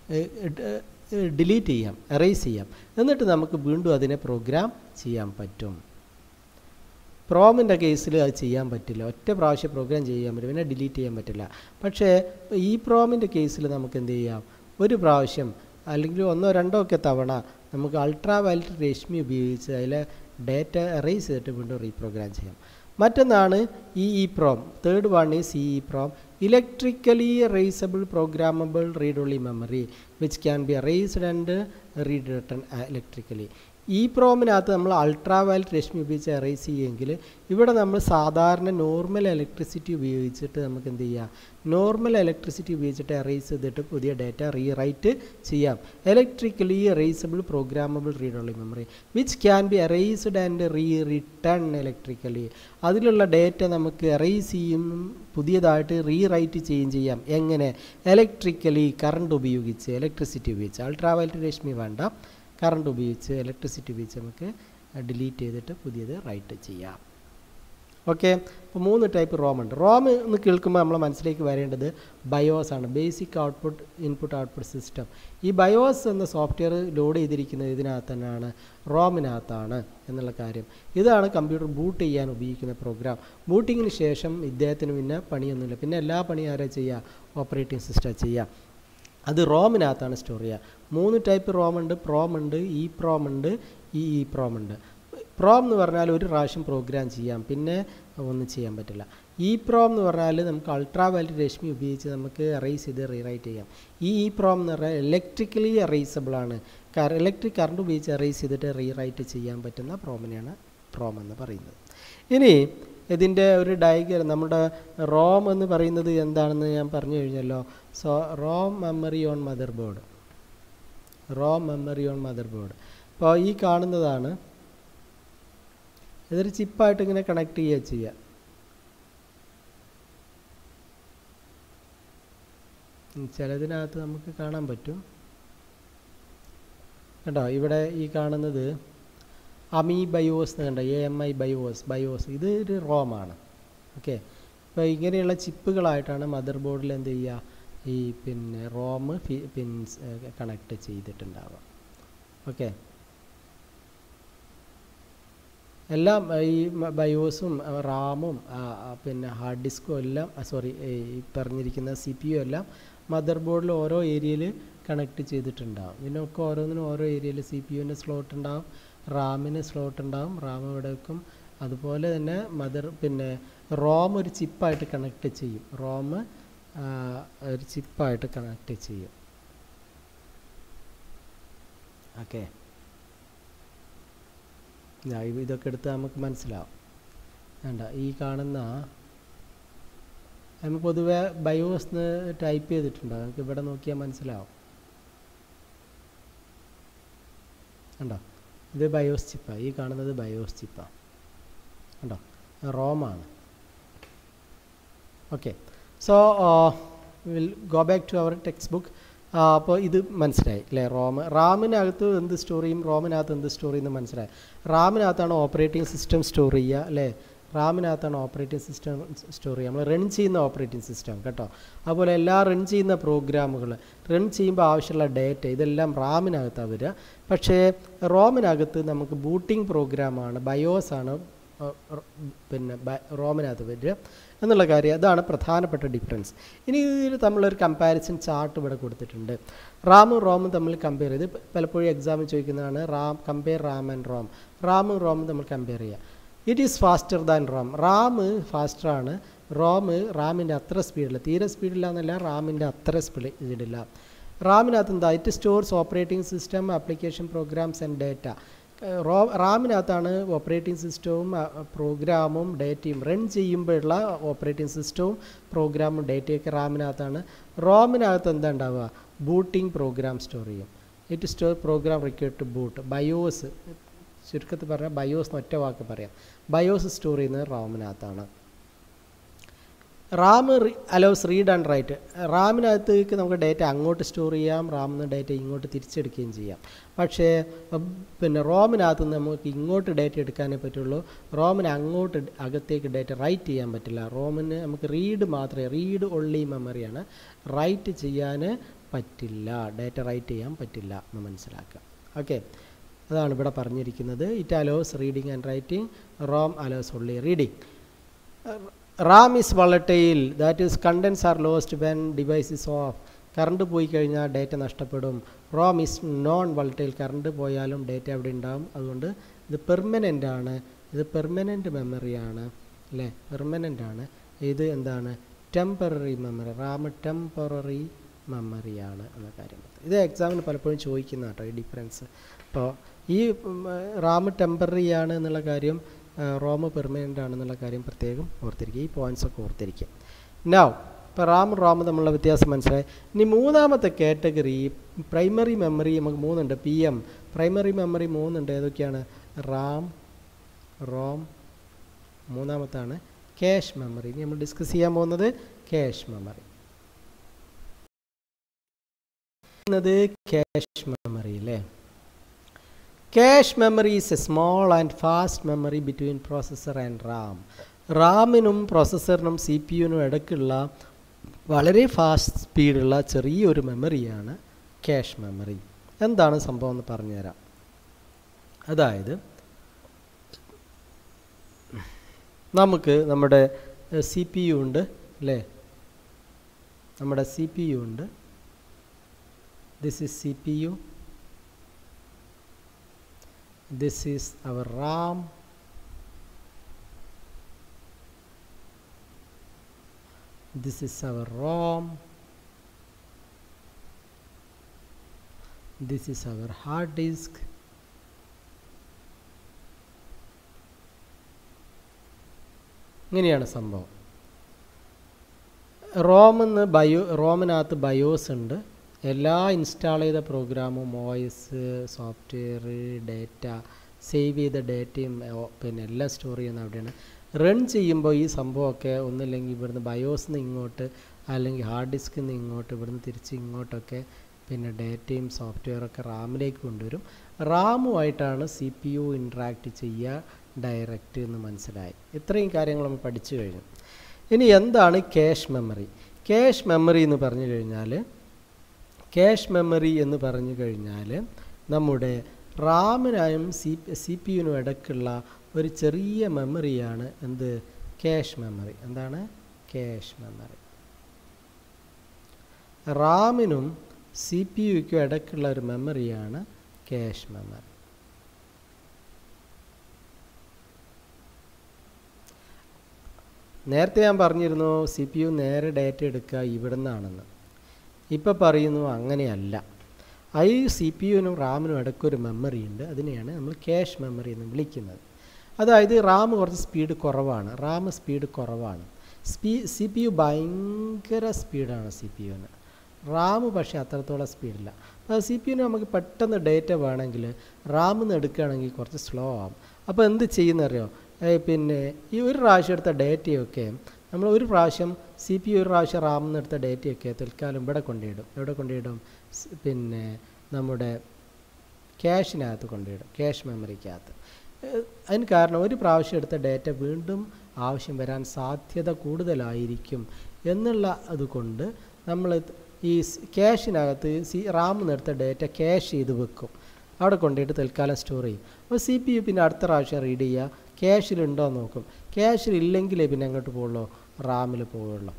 ഡിലീറ്റ് ചെയ്യാം എറേസ് ചെയ്യാം എന്നിട്ട് നമുക്ക് വീണ്ടും അതിനെ പ്രോഗ്രാം ചെയ്യാൻ പറ്റും പ്രോമിൻ്റെ കേസിൽ അത് ചെയ്യാൻ പറ്റില്ല ഒറ്റ പ്രാവശ്യം പ്രോഗ്രാം ചെയ്യാൻ പറ്റും പിന്നെ ഡിലീറ്റ് ചെയ്യാൻ പറ്റില്ല പക്ഷേ ഈ പ്രോമിൻ്റെ കേസിൽ നമുക്ക് എന്ത് ചെയ്യാം ഒരു പ്രാവശ്യം അല്ലെങ്കിൽ ഒന്നോ രണ്ടോ ഒക്കെ തവണ നമുക്ക് അൾട്രാ വയലറ്റ് രശ്മി ഉപയോഗിച്ച് അതിലെ ഡേറ്റ എറേസ് ചെയ്തിട്ട് വീണ്ടും റീപ്രോഗ്രാം ചെയ്യാം മറ്റൊന്നാണ് E E PROM third one is E E EEPROM electrically erasable programmable read only memory which can be erased and read written electrically ഈ പ്രോമിനകത്ത് നമ്മൾ അൾട്രാ വയലറ്റ് രശ്മി ഉപയോഗിച്ച് എറേസ് ചെയ്യുമെങ്കിൽ ഇവിടെ നമ്മൾ സാധാരണ നോർമൽ ഇലക്ട്രിസിറ്റി ഉപയോഗിച്ചിട്ട് നമുക്ക് എന്ത് ചെയ്യാം നോർമൽ ഇലക്ട്രിസിറ്റി ഉപയോഗിച്ചിട്ട് എറേസ് ചെയ്തിട്ട് പുതിയ ഡേറ്റ റീറൈറ്റ് ചെയ്യാം electrically erasable programmable read only memory which can be erased and re written electrically അതിലുള്ള ഡേറ്റ നമുക്ക് എറേസ് ചെയ്യും പുതിയതായിട്ട് റീറൈറ്റ് ചെയ്യുകയും ചെയ്യാം എങ്ങനെ ഇലക്ട്രിക്കലി കറണ്ട് ഉപയോഗിച്ച് ഇലക്ട്രിസിറ്റി ഉപയോഗിച്ച് അൾട്രാ വയലറ്റ് രശ്മി വേണ്ട കറണ്ട് ഉപയോഗിച്ച് ഇലക്ട്രിസിറ്റി ഉപയോഗിച്ച് നമുക്ക് ഡിലീറ്റ് ചെയ്തിട്ട് പുതിയത് റൈറ്റ് ചെയ്യാം ഓക്കെ അപ്പോൾ മൂന്ന് ടൈപ്പ് റോം ഉണ്ട് റോം എന്ന് കേൾക്കുമ്പോൾ നമ്മൾ മനസ്സിലേക്ക് വരേണ്ടത് ബയോസ് ആണ് basic output input output system ഈ ബയോസ് എന്ന സോഫ്റ്റ്വെയർ ലോഡ് ചെയ്തിരിക്കുന്നത് ഇതിനകത്ത് തന്നെയാണ് റോമിനകത്താണ് എന്നുള്ള കാര്യം ഇതാണ് കമ്പ്യൂട്ടർ ബൂട്ട് ചെയ്യാൻ ഉപയോഗിക്കുന്ന പ്രോഗ്രാം ബൂട്ടിങ്ങിന് ശേഷം ഇദ്ദേഹത്തിന് പിന്നെ പണിയൊന്നുമില്ല പിന്നെ എല്ലാ പണിയും ആരാ ചെയ്യുക ഓപ്പറേറ്റിംഗ് സിസ്റ്റം ചെയ്യുക അത് റോമിനകത്താണ് സ്റ്റോർ ചെയ്യുക മൂന്ന് ടൈപ്പ് റോം ഉണ്ട് പ്രോം ഉണ്ട് ഇ പ്രോം ഉണ്ട് ഇ ഇ പ്രോം ഉണ്ട് പ്രോം എന്ന് പറഞ്ഞാൽ ഒരു പ്രാവശ്യം പ്രോഗ്രാം ചെയ്യാം പിന്നെ ഒന്നും ചെയ്യാൻ പറ്റില്ല ഇ പ്രോം എന്ന് പറഞ്ഞാൽ നമുക്ക് അൾട്രാ വയലറ്റ് രശ്മി ഉപയോഗിച്ച് നമുക്ക് എറേസ് ചെയ്ത് റീറൈറ്റ് ചെയ്യാം ഈ ഇ പ്രോം എന്ന് പറഞ്ഞാൽ ഇലക്ട്രിക്കലി എറേസബിൾ ആണ് ഇലക്ട്രിക് കറണ്ട് ഉപയോഗിച്ച് എറേസ് ചെയ്തിട്ട് റീറൈറ്റ് ചെയ്യാൻ പറ്റുന്ന പ്രോമിനെയാണ് പ്രോം എന്ന് പറയുന്നത് ഇനി ഇതിൻ്റെ ഒരു ഡയഗ്രം നമ്മുടെ റോം എന്ന് പറയുന്നത് എന്താണെന്ന് ഞാൻ പറഞ്ഞു കഴിഞ്ഞല്ലോ so ROM memory on motherboard ROM memory on motherboard അപ്പോൾ ഈ കാണുന്നതാണ് ഇതൊരു ചിപ്പായിട്ട് ഇങ്ങനെ കണക്ട് ചെയ്യുക ചെയ്യുക ചിലതിനകത്ത് നമുക്ക് കാണാൻ പറ്റും കേട്ടോ ഇവിടെ ഈ കാണുന്നത് അമി ബയോസ് എന്ന് കണ്ട A M I BIOS BIOS ഇത് ഒരു റോമാണ് ഓക്കെ അപ്പോൾ ഇങ്ങനെയുള്ള ചിപ്പുകളായിട്ടാണ് മദർ ബോർഡിൽ എന്ത് ചെയ്യുക ഈ പിന്നെ റോം പിൻസ് കണക്ട് ചെയ്തിട്ടുണ്ടാവുക ഓക്കെ എല്ലാം ഈ ബയോസും റാമും പിന്നെ ഹാർഡ് ഡിസ്കും എല്ലാം സോറി ഈ പറഞ്ഞിരിക്കുന്ന സി പി യു എല്ലാം മദർ ബോർഡിൽ ഓരോ ഏരിയയിൽ കണക്ട് ചെയ്തിട്ടുണ്ടാവും ഇതിനൊക്കെ ഓരോന്നിനും ഓരോ ഏരിയയിൽ സി പി യുവിൻ്റെ സ്ലോട്ട് ഉണ്ടാവും റാമിന് സ്ലോട്ട് ഉണ്ടാവും റാം ഇവിടെ വെക്കും അതുപോലെ തന്നെ മദർ പിന്നെ റോം ഒരു ചിപ്പായിട്ട് കണക്ട് ചെയ്യും റോം ഒരു ചിപ്പായിട്ട് കണക്ട് ചെയ്യും ഓക്കെ ഇതൊക്കെ എടുത്ത് നമുക്ക് മനസ്സിലാവും വേണ്ട ഈ കാണുന്ന നമ്മൾ പൊതുവെ ബയോസ് എന്ന് ടൈപ്പ് ചെയ്തിട്ടുണ്ട് നമുക്ക് ഇവിടെ നോക്കിയാൽ മനസ്സിലാവും കണ്ടോ ഇത് ബയോസ് ചിപ്പാണ് ഈ കാണുന്നത് ബയോസ് ചിപ്പാണ് കണ്ടോ റോമാണ് okay so will go back to our textbook അപ്പോൾ ഇത് മനസ്സിലായി അല്ലേ റോം റാമിനകത്ത് എന്ത് സ്റ്റോർ ചെയ്യും റോമിനകത്ത് എന്ത് സ്റ്റോർ ചെയ്യുന്നു മനസ്സിലായി റാമിനകത്താണ് ഓപ്പറേറ്റിംഗ് സിസ്റ്റം സ്റ്റോർ ചെയ്യുക അല്ലേ റാമിനകത്താണ് ഓപ്പറേറ്റിംഗ് സിസ്റ്റം സ്റ്റോർ ചെയ്യുക നമ്മൾ റൺ ചെയ്യുന്ന ഓപ്പറേറ്റിംഗ് സിസ്റ്റം കേട്ടോ അതുപോലെ എല്ലാ റൺ ചെയ്യുന്ന പ്രോഗ്രാമുകൾ റൺ ചെയ്യുമ്പോൾ ആവശ്യമുള്ള ഡേറ്റ ഇതെല്ലാം റാമിനകത്താണ് വരിക പക്ഷേ റോമിനകത്ത് നമുക്ക് ബൂട്ടിംഗ് പ്രോഗ്രാമാണ് ബയോസ് ആണ് പിന്നെ റോമിനകത്ത് വരിക എന്നുള്ള കാര്യം അതാണ് പ്രധാനപ്പെട്ട ഡിഫറൻസ് ഇനി ഇതിൽ നമ്മളൊരു കമ്പാരിസൺ ചാർട്ട് ഇവിടെ കൊടുത്തിട്ടുണ്ട് റാമും റോമും തമ്മിൽ കമ്പയർ ചെയ്ത് പലപ്പോഴും എക്സാമിൽ ചോദിക്കുന്നതാണ് RAM compare RAM and ROM റാമും റോമും തമ്മിൽ കമ്പയർ ചെയ്യുക it is faster than RAM RAM ഫാസ്റ്ററാണ് റോം റാമിൻ്റെ അത്ര സ്പീഡില്ല തീരെ സ്പീഡില്ല എന്നല്ല റാമിൻ്റെ അത്ര സ്പീഡില്ല റാമിനകത്ത് എന്താ it stores operating system application programs and data റോ റാമിനകത്താണ് ഓപ്പറേറ്റിംഗ് സിസ്റ്റവും പ്രോഗ്രാമും ഡേറ്റയും റൺ ചെയ്യുമ്പോഴുള്ള ഓപ്പറേറ്റിംഗ് സിസ്റ്റവും പ്രോഗ്രാമും ഡേറ്റയൊക്കെ റാമിനകത്താണ് റോമിനകത്ത് എന്താ ഉണ്ടാവുക ബൂട്ടിംഗ് പ്രോഗ്രാം സ്റ്റോർ ചെയ്യും it store program require to boot BIOS ചുരുക്കത്തിൽ പറഞ്ഞാൽ ബയോസ് ഒറ്റ വാക്ക് പറയാം ബയോസ് സ്റ്റോർ ചെയ്യുന്നത് റാമിനകത്താണ് RAM allows read and write റാമിനകത്തേക്ക് നമുക്ക് ഡേറ്റ അങ്ങോട്ട് സ്റ്റോർ ചെയ്യാം റാമിൽ നിന്ന് ഡേറ്റ ഇങ്ങോട്ട് തിരിച്ചെടുക്കുകയും ചെയ്യാം പക്ഷേ പിന്നെ റോമിനകത്ത് നിന്ന് നമുക്ക് ഇങ്ങോട്ട് ഡേറ്റ എടുക്കാനേ പറ്റുള്ളൂ റോമിന് അങ്ങോട്ട് അകത്തേക്ക് ഡേറ്റ റൈറ്റ് ചെയ്യാൻ പറ്റില്ല റോമിന് നമുക്ക് റീഡ് മാത്രമേ റീഡ് ഒള്ളി മെമ്മറിയാണ് റൈറ്റ് ചെയ്യാൻ പറ്റില്ല ഡേറ്റ റൈറ്റ് ചെയ്യാൻ പറ്റില്ല എന്ന് മനസ്സിലാക്കുക ഓക്കെ അതാണ് ഇവിടെ പറഞ്ഞിരിക്കുന്നത് it allows reading and writing ROM allows only reading RAM is volatile that is contents are lost when device is off current പോയി കഴിഞ്ഞാൽ ഡേറ്റ നഷ്ടപ്പെടും ROM is non volatile current പോയാലും ഡേറ്റ അവിടെ ഉണ്ടാവും അതുകൊണ്ട് ഇത് പെർമനൻ്റ് ആണ് ഇത് പെർമനൻ്റ് മെമ്മറിയാണ് അല്ലേ പെർമനൻ്റ് ആണ് ഇത് എന്താണ് ടെമ്പററി മെമ്മറി റാം ടെമ്പററി മെമ്മറിയാണ് എന്ന കാര്യം ഇത് എക്സാമിന് പലപ്പോഴും ചോദിക്കുന്ന കേട്ടോ ഈ ഡിഫറൻസ് അപ്പോൾ ഈ റാം ടെമ്പററി ആണ് എന്നുള്ള കാര്യം റോം പെർമനൻ്റ് ആണെന്നുള്ള കാര്യം പ്രത്യേകം ഓർത്തിരിക്കുക ഈ പോയിൻറ്റ്സ് ഒക്കെ ഓർത്തിരിക്കുക നൗ ഇപ്പോൾ റാം റോം തമ്മിലുള്ള വ്യത്യാസം മനസ്സിലായി ഇനി മൂന്നാമത്തെ കാറ്റഗറി പ്രൈമറി മെമ്മറി നമുക്ക് മൂന്നുണ്ട് പി എം പ്രൈമറി മെമ്മറി മൂന്നുണ്ട് ഏതൊക്കെയാണ് റാം റോം മൂന്നാമത്താണ് ക്യാഷ് മെമ്മറി ഇനി നമ്മൾ ഡിസ്കസ് ചെയ്യാൻ പോകുന്നത് ക്യാഷ് മെമ്മറി ക്യാഷ് മെമ്മറി അല്ലേ cache memory is a small and fast memory between processor and RAM റാമിനും പ്രോസസ്സറിനും സി പി യുനും ഇടയ്ക്കുള്ള വളരെ ഫാസ്റ്റ് സ്പീഡുള്ള ചെറിയൊരു മെമ്മറിയാണ് ക്യാഷ് മെമ്മറി എന്താണ് സംഭവം എന്ന് പറഞ്ഞുതരാം അതായത് നമുക്ക് നമ്മുടെ സി പി യു ഉണ്ട് അല്ലേ നമ്മുടെ സി പി യു ഉണ്ട് this is C P U this is our RAM this is our ROM this is our hard disk ഇങ്ങനെയാണ് സംഭവം റോമെന്ന് ബയോ റോമിനകത്ത് ബയോസ് ഉണ്ട് എല്ലാ ഇൻസ്റ്റാൾ ചെയ്ത പ്രോഗ്രാമും O S software data save ചെയ്ത ഡേറ്റയും പിന്നെ എല്ലാം സ്റ്റോർ ചെയ്യുന്ന അവിടെയാണ് റൺ ചെയ്യുമ്പോൾ ഈ സംഭവമൊക്കെ ഒന്നില്ലെങ്കിൽ ഇവിടുന്ന് ബയോസിൽ നിന്ന് ഇങ്ങോട്ട് അല്ലെങ്കിൽ ഹാർഡ് ഡിസ്കിൽ നിന്ന് ഇങ്ങോട്ട് ഇവിടുന്ന് തിരിച്ച് ഇങ്ങോട്ടൊക്കെ പിന്നെ ഡേറ്റയും സോഫ്റ്റ്വെയറൊക്കെ റാമിലേക്ക് കൊണ്ടുവരും റാമുമായിട്ടാണ് സി പി യു ഇൻട്രാക്ട് ചെയ്യുക ഡയറക്റ്റ് എന്ന് മനസ്സിലായി ഇത്രയും കാര്യങ്ങൾ നമ്മൾ പഠിച്ചു കഴിഞ്ഞു ഇനി എന്താണ് ക്യാഷ് മെമ്മറി ക്യാഷ് മെമ്മറി എന്ന് പറഞ്ഞു കഴിഞ്ഞാൽ ക്യാഷ് മെമ്മറി എന്ന് പറഞ്ഞു കഴിഞ്ഞാൽ നമ്മുടെ റാമിനായും സി സി പി യുനും ഇടയ്ക്കുള്ള ഒരു ചെറിയ മെമ്മറിയാണ് എന്ത് ക്യാഷ് മെമ്മറി എന്താണ് ക്യാഷ് മെമ്മറി റാമിനും സി പി യുക്കും ഇടയ്ക്കുള്ള ഒരു മെമ്മറിയാണ് ക്യാഷ് മെമ്മറി നേരത്തെ ഞാൻ പറഞ്ഞിരുന്നു സി പി യു നേരെ ഡേറ്റ എടുക്കുക ഇവിടെ നിന്നാണെന്ന് ഇപ്പോൾ പറയുന്നു അങ്ങനെയല്ല ഐ സി പി യുവിനും റാമിനും ഇടയ്ക്കൊരു മെമ്മറി ഉണ്ട് അതിനെയാണ് നമ്മൾ ക്യാഷ് മെമ്മറി എന്ന് വിളിക്കുന്നത് അതായത് റാം കുറച്ച് സ്പീഡ് കുറവാണ് റാം സ്പീഡ് കുറവാണ് സ്പീ സി പി യു ഭയങ്കര സ്പീഡാണ് സി പി യുവിന് റാം പക്ഷേ അത്രത്തോളം സ്പീഡില്ല അപ്പോൾ സി പി യുവിന് നമുക്ക് പെട്ടെന്ന് ഡേറ്റ വേണമെങ്കിൽ റാമിൽ നിന്ന് എടുക്കുകയാണെങ്കിൽ കുറച്ച് സ്ലോ ആവും അപ്പോൾ എന്ത് ചെയ്യുന്നറിയോ പിന്നെ ഈ ഒരു പ്രാവശ്യം എടുത്ത ഡേറ്റയൊക്കെ നമ്മൾ ഒരു പ്രാവശ്യം സി പി ഒരു പ്രാവശ്യം റാമിൽ നിന്ന് എടുത്ത ഡേറ്റയൊക്കെ തൽക്കാലം ഇവിടെ കൊണ്ടിടും എവിടെ കൊണ്ടിടും പിന്നെ നമ്മുടെ ക്യാഷിനകത്ത് കൊണ്ടിടും ക്യാഷ് മെമ്മറിക്കകത്ത് അതിന് കാരണം ഒരു പ്രാവശ്യം എടുത്ത ഡേറ്റ വീണ്ടും ആവശ്യം വരാൻ സാധ്യത കൂടുതലായിരിക്കും എന്നുള്ള അതുകൊണ്ട് നമ്മൾ ഈ ക്യാഷിനകത്ത് സി റാമിൽ നിന്ന് എടുത്ത ഡേറ്റ ക്യാഷ് ചെയ്ത് വെക്കും അവിടെ കൊണ്ടുപോയിട്ട് തൽക്കാലം സ്റ്റോർ ചെയ്യും അപ്പോൾ സി പി യു പിന്നെ അടുത്ത പ്രാവശ്യം റീഡ് ചെയ്യുക ക്യാഷിലുണ്ടോ എന്ന് നോക്കും ക്യാഷിലില്ലെങ്കിലേ പിന്നെ എങ്ങോട്ട് പോകുള്ളൂ റാമിൽ പോവുള്ളൂ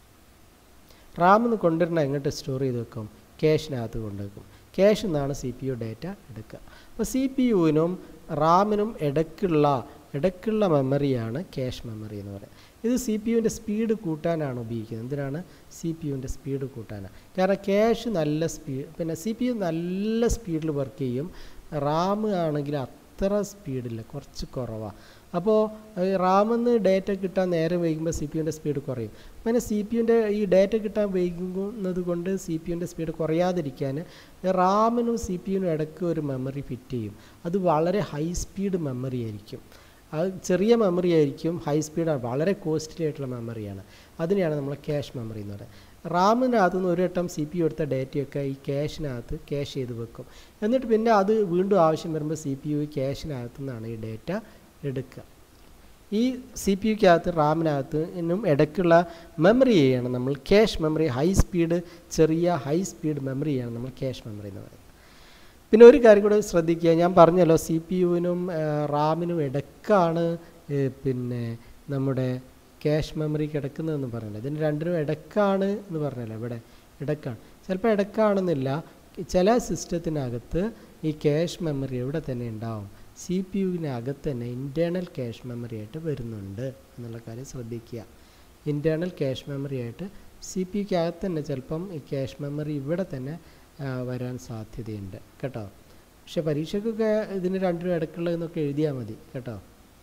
റാമിൽ നിന്ന് കൊണ്ടുവരുന്ന എങ്ങോട്ട് സ്റ്റോർ ചെയ്ത് വെക്കും ക്യാഷിനകത്ത് കൊണ്ടുവെക്കും ക്യാഷിൽ നിന്നാണ് സി പി യു ഡേറ്റ എടുക്കുക അപ്പോൾ സി പി യുവിനും റാമിനും ഇടയ്ക്കുള്ള ഇടയ്ക്കുള്ള മെമ്മറിയാണ് ക്യാഷ് മെമ്മറി എന്ന് പറയുന്നത് ഇത് സി പി യുവിൻ്റെ സ്പീഡ് കൂട്ടാനാണ് ഉപയോഗിക്കുന്നത് എന്തിനാണ് സി പി യുവിൻ്റെ സ്പീഡ് കൂട്ടാനാണ് കാരണം ക്യാഷ് നല്ല സ്പീഡ് പിന്നെ സി പി യു നല്ല സ്പീഡിൽ വർക്ക് ചെയ്യും റാം ആണെങ്കിൽ അത്ര സ്പീഡില്ല കുറച്ച് കുറവാണ് അപ്പോൾ റാമിൽ നിന്ന് ഡേറ്റ കിട്ടാൻ നേരം വൈകുമ്പോൾ സി പി യുവിൻ്റെ സ്പീഡ് കുറയും അങ്ങനെ സി പി യുവിൻ്റെ ഈ ഡേറ്റ കിട്ടാൻ വൈകുന്നത് കൊണ്ട് സി പി യുവിൻ്റെ സ്പീഡ് കുറയാതിരിക്കാൻ റാമിനും സി പി യുവിനും ഇടയ്ക്ക് ഒരു മെമ്മറി ഫിറ്റ് ചെയ്യും അത് വളരെ ഹൈ സ്പീഡ് മെമ്മറി ആയിരിക്കും അത് ചെറിയ മെമ്മറി ആയിരിക്കും ഹൈ സ്പീഡാണ് വളരെ കോസ്റ്റ്ലി ആയിട്ടുള്ള മെമ്മറിയാണ് അതിനെയാണ് നമ്മൾ ക്യാഷ് മെമ്മറി എന്ന് പറയുന്നത് റാമിനകത്ത് നിന്ന് ഒരു വട്ടം സി പി യു എടുത്ത ഡേറ്റയൊക്കെ ഈ ക്യാഷിനകത്ത് ക്യാഷ് ചെയ്ത് വെക്കും എന്നിട്ട് പിന്നെ അത് വീണ്ടും ആവശ്യം വരുമ്പോൾ സി പി യു ക്യാഷിനകത്തു നിന്നാണ് ഈ ഡേറ്റ എടുക്കുക ഈ സി പി യുക്കകത്ത് റാമിനകത്ത് ഇന്നും ഇടയ്ക്കുള്ള മെമ്മറിയെയാണ് നമ്മൾ ക്യാഷ് മെമ്മറി ഹൈ സ്പീഡ് ചെറിയ ഹൈ സ്പീഡ് മെമ്മറിയാണ് നമ്മൾ ക്യാഷ് മെമ്മറി എന്ന് പറയുന്നത് പിന്നെ ഒരു കാര്യം കൂടെ ശ്രദ്ധിക്കുക ഞാൻ പറഞ്ഞല്ലോ സി പി യുവിനും റാമിനും ഇടയ്ക്കാണ് പിന്നെ നമ്മുടെ ക്യാഷ് മെമ്മറി കിടക്കുന്നതെന്ന് പറഞ്ഞല്ലോ ഇതിന് രണ്ടിനും ഇടയ്ക്കാണ് എന്ന് പറഞ്ഞല്ലോ ഇവിടെ ഇടയ്ക്കാണ് ചിലപ്പോൾ ഇടയ്ക്കാണെന്നില്ല ചില സിസ്റ്റത്തിനകത്ത് ഈ ക്യാഷ് മെമ്മറി ഇവിടെ തന്നെ ഉണ്ടാവും സി പി യുവിനകത്ത് തന്നെ ഇൻറ്റേർണൽ ക്യാഷ് മെമ്മറി ആയിട്ട് വരുന്നുണ്ട് എന്നുള്ള കാര്യം ശ്രദ്ധിക്കുക ഇൻറ്റേർണൽ ക്യാഷ് മെമ്മറി ആയിട്ട് സി പി യുക്കകത്ത് തന്നെ ചിലപ്പം ഈ ക്യാഷ് മെമ്മറി ഇവിടെ തന്നെ വരാൻ സാധ്യതയുണ്ട് കേട്ടോ പക്ഷെ പരീക്ഷയ്ക്കൊക്കെ ഇതിന് രണ്ടിനും ഇടയ്ക്കുള്ളതെന്നൊക്കെ എഴുതിയാൽ മതി കേട്ടോ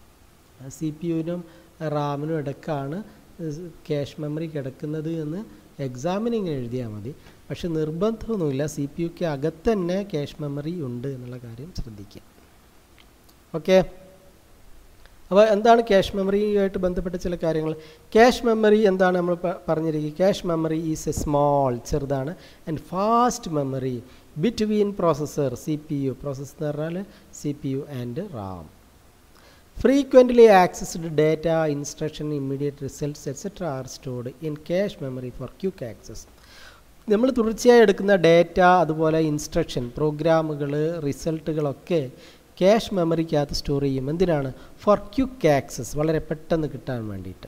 സി പി യുവിനും റാമിനും ഇടയ്ക്കാണ് ക്യാഷ് മെമ്മറി കിടക്കുന്നത് എന്ന് എക്സാമിന് ഇങ്ങനെ എഴുതിയാൽ മതി പക്ഷെ നിർബന്ധമൊന്നുമില്ല സി പി യുക്ക് അകത്ത് തന്നെ ക്യാഷ് മെമ്മറി ഉണ്ട് എന്നുള്ള കാര്യം ശ്രദ്ധിക്കുക ഓക്കെ അപ്പോൾ എന്താണ് ക്യാഷ് മെമ്മറിയുമായിട്ട് ബന്ധപ്പെട്ട ചില കാര്യങ്ങൾ ക്യാഷ് മെമ്മറി എന്താണ് നമ്മൾ പറഞ്ഞിരിക്കുക cache memory is a small ചെറുതാണ് and fast memory between processor C P U processor എന്ന് പറഞ്ഞാൽ C P U and RAM frequently accessed data instruction immediate results etcetera are stored in cache memory for quick access നമ്മൾ തുടർച്ചയായി എടുക്കുന്ന ഡേറ്റ അതുപോലെ ഇൻസ്ട്രക്ഷൻ പ്രോഗ്രാമുകൾ റിസൾട്ടുകളൊക്കെ ക്യാഷ് മെമ്മറിക്കകത്ത് സ്റ്റോർ ചെയ്യും എന്തിനാണ് ഫോർ ക്യുക്ക് ആക്സസ് വളരെ പെട്ടെന്ന് കിട്ടാൻ വേണ്ടിയിട്ട്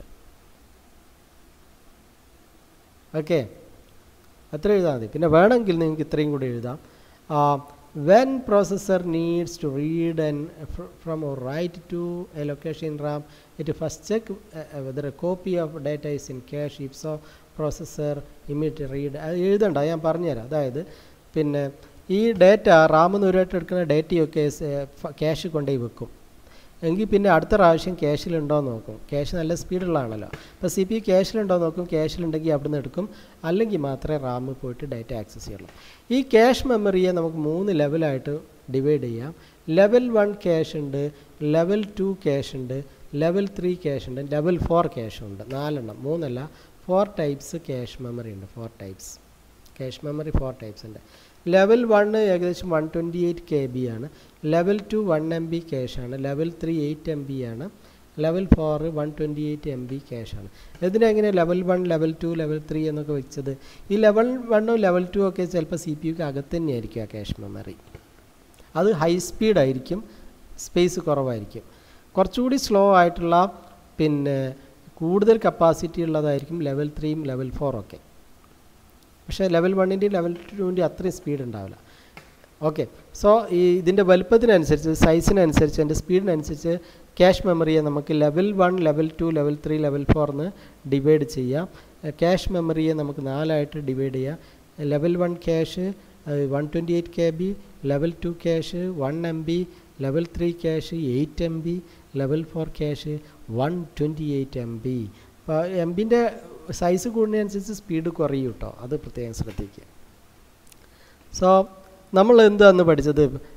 ഓക്കെ അത്ര എഴുതാൽ മതി പിന്നെ വേണമെങ്കിൽ നിങ്ങൾക്ക് ഇത്രയും കൂടി എഴുതാം when processor needs to read and from or write to a location in RAM it first check whether a copy of data is in cache if so processor immediate read അത് എഴുതണ്ട ഞാൻ പറഞ്ഞുതരാം അതായത് പിന്നെ ഈ ഡേറ്റ റാമിൽ നിന്ന് ഒരുമായിട്ട് എടുക്കുന്ന ഡേറ്റയൊക്കെ ക്യാഷ് കൊണ്ടുപോയി വെക്കും എങ്കിൽ പിന്നെ അടുത്ത പ്രാവശ്യം ക്യാഷിലുണ്ടോ എന്ന് നോക്കും ക്യാഷ് നല്ല സ്പീഡുള്ളതാണല്ലോ അപ്പോൾ സി പി ക്യാഷിലുണ്ടോ നോക്കും ക്യാഷിലുണ്ടെങ്കിൽ അവിടെ നിന്ന് എടുക്കും അല്ലെങ്കിൽ മാത്രമേ റാമിൽ പോയിട്ട് ഡേറ്റ ആക്സസ് ചെയ്യുള്ളൂ ഈ ക്യാഷ് മെമ്മറിയെ നമുക്ക് മൂന്ന് ലെവലായിട്ട് ഡിവൈഡ് ചെയ്യാം ലെവൽ വൺ ക്യാഷ് ഉണ്ട് ലെവൽ ടു ക്യാഷ് ഉണ്ട് ലെവൽ ത്രീ ക്യാഷ് ഉണ്ട് ലെവൽ ഫോർ ക്യാഷ് ഉണ്ട് നാലെണ്ണം മൂന്നല്ല ഫോർ ടൈപ്സ് ക്യാഷ് മെമ്മറി ഉണ്ട് four types cache memory four types ഉണ്ട് ലെവൽ വണ്ണ് ഏകദേശം one twenty eight K B ആണ് level two one M B ക്യാഷാണ് level three eight M B ആണ് level four one twenty eight M B ക്യാഷാണ് ഇതിനെങ്ങനെ level one level two level three എന്നൊക്കെ വെച്ചത് ഈ ലെവൽ വണ്ണും ലെവൽ ടു ഒക്കെ ചിലപ്പോൾ സി പി യുക്ക് അകത്ത് തന്നെയായിരിക്കും ആ ക്യാഷ് മെമ്മറി അത് ഹൈ സ്പീഡായിരിക്കും സ്പേസ് കുറവായിരിക്കും കുറച്ചുകൂടി സ്ലോ ആയിട്ടുള്ള പിന്നെ കൂടുതൽ കപ്പാസിറ്റി ഉള്ളതായിരിക്കും ലെവൽ ത്രീയും ലെവൽ ഫോറും ഒക്കെ പക്ഷേ ലെവൽ വണ്ണിൻ്റെയും ലെവൽ ടുവിൻ്റെയും അത്രയും സ്പീഡ് ഉണ്ടാവില്ല ഓക്കെ സോ ഈ ഇതിൻ്റെ വലുപ്പത്തിനനുസരിച്ച് സൈസിനനുസരിച്ച് അതിൻ്റെ സ്പീഡിനനുസരിച്ച് ക്യാഷ് മെമ്മറിയെ നമുക്ക് level one level two level three level ഫോർന്ന് ഡിവൈഡ് ചെയ്യാം ക്യാഷ് മെമ്മറിയെ നമുക്ക് നാലായിട്ട് ഡിവൈഡ് ചെയ്യാം level one cache one twenty eight K B level two cache one M B level three cache eight M B level four cache one twenty eight M B അപ്പോൾ എം ബിൻ്റെ സൈസ് കൂടുന്നതിനനുസരിച്ച് സ്പീഡ് കുറയും കേട്ടോ അത് പ്രത്യേകം ശ്രദ്ധിക്കുക സോ നമ്മൾ എന്താന്ന് പഠിച്ചത്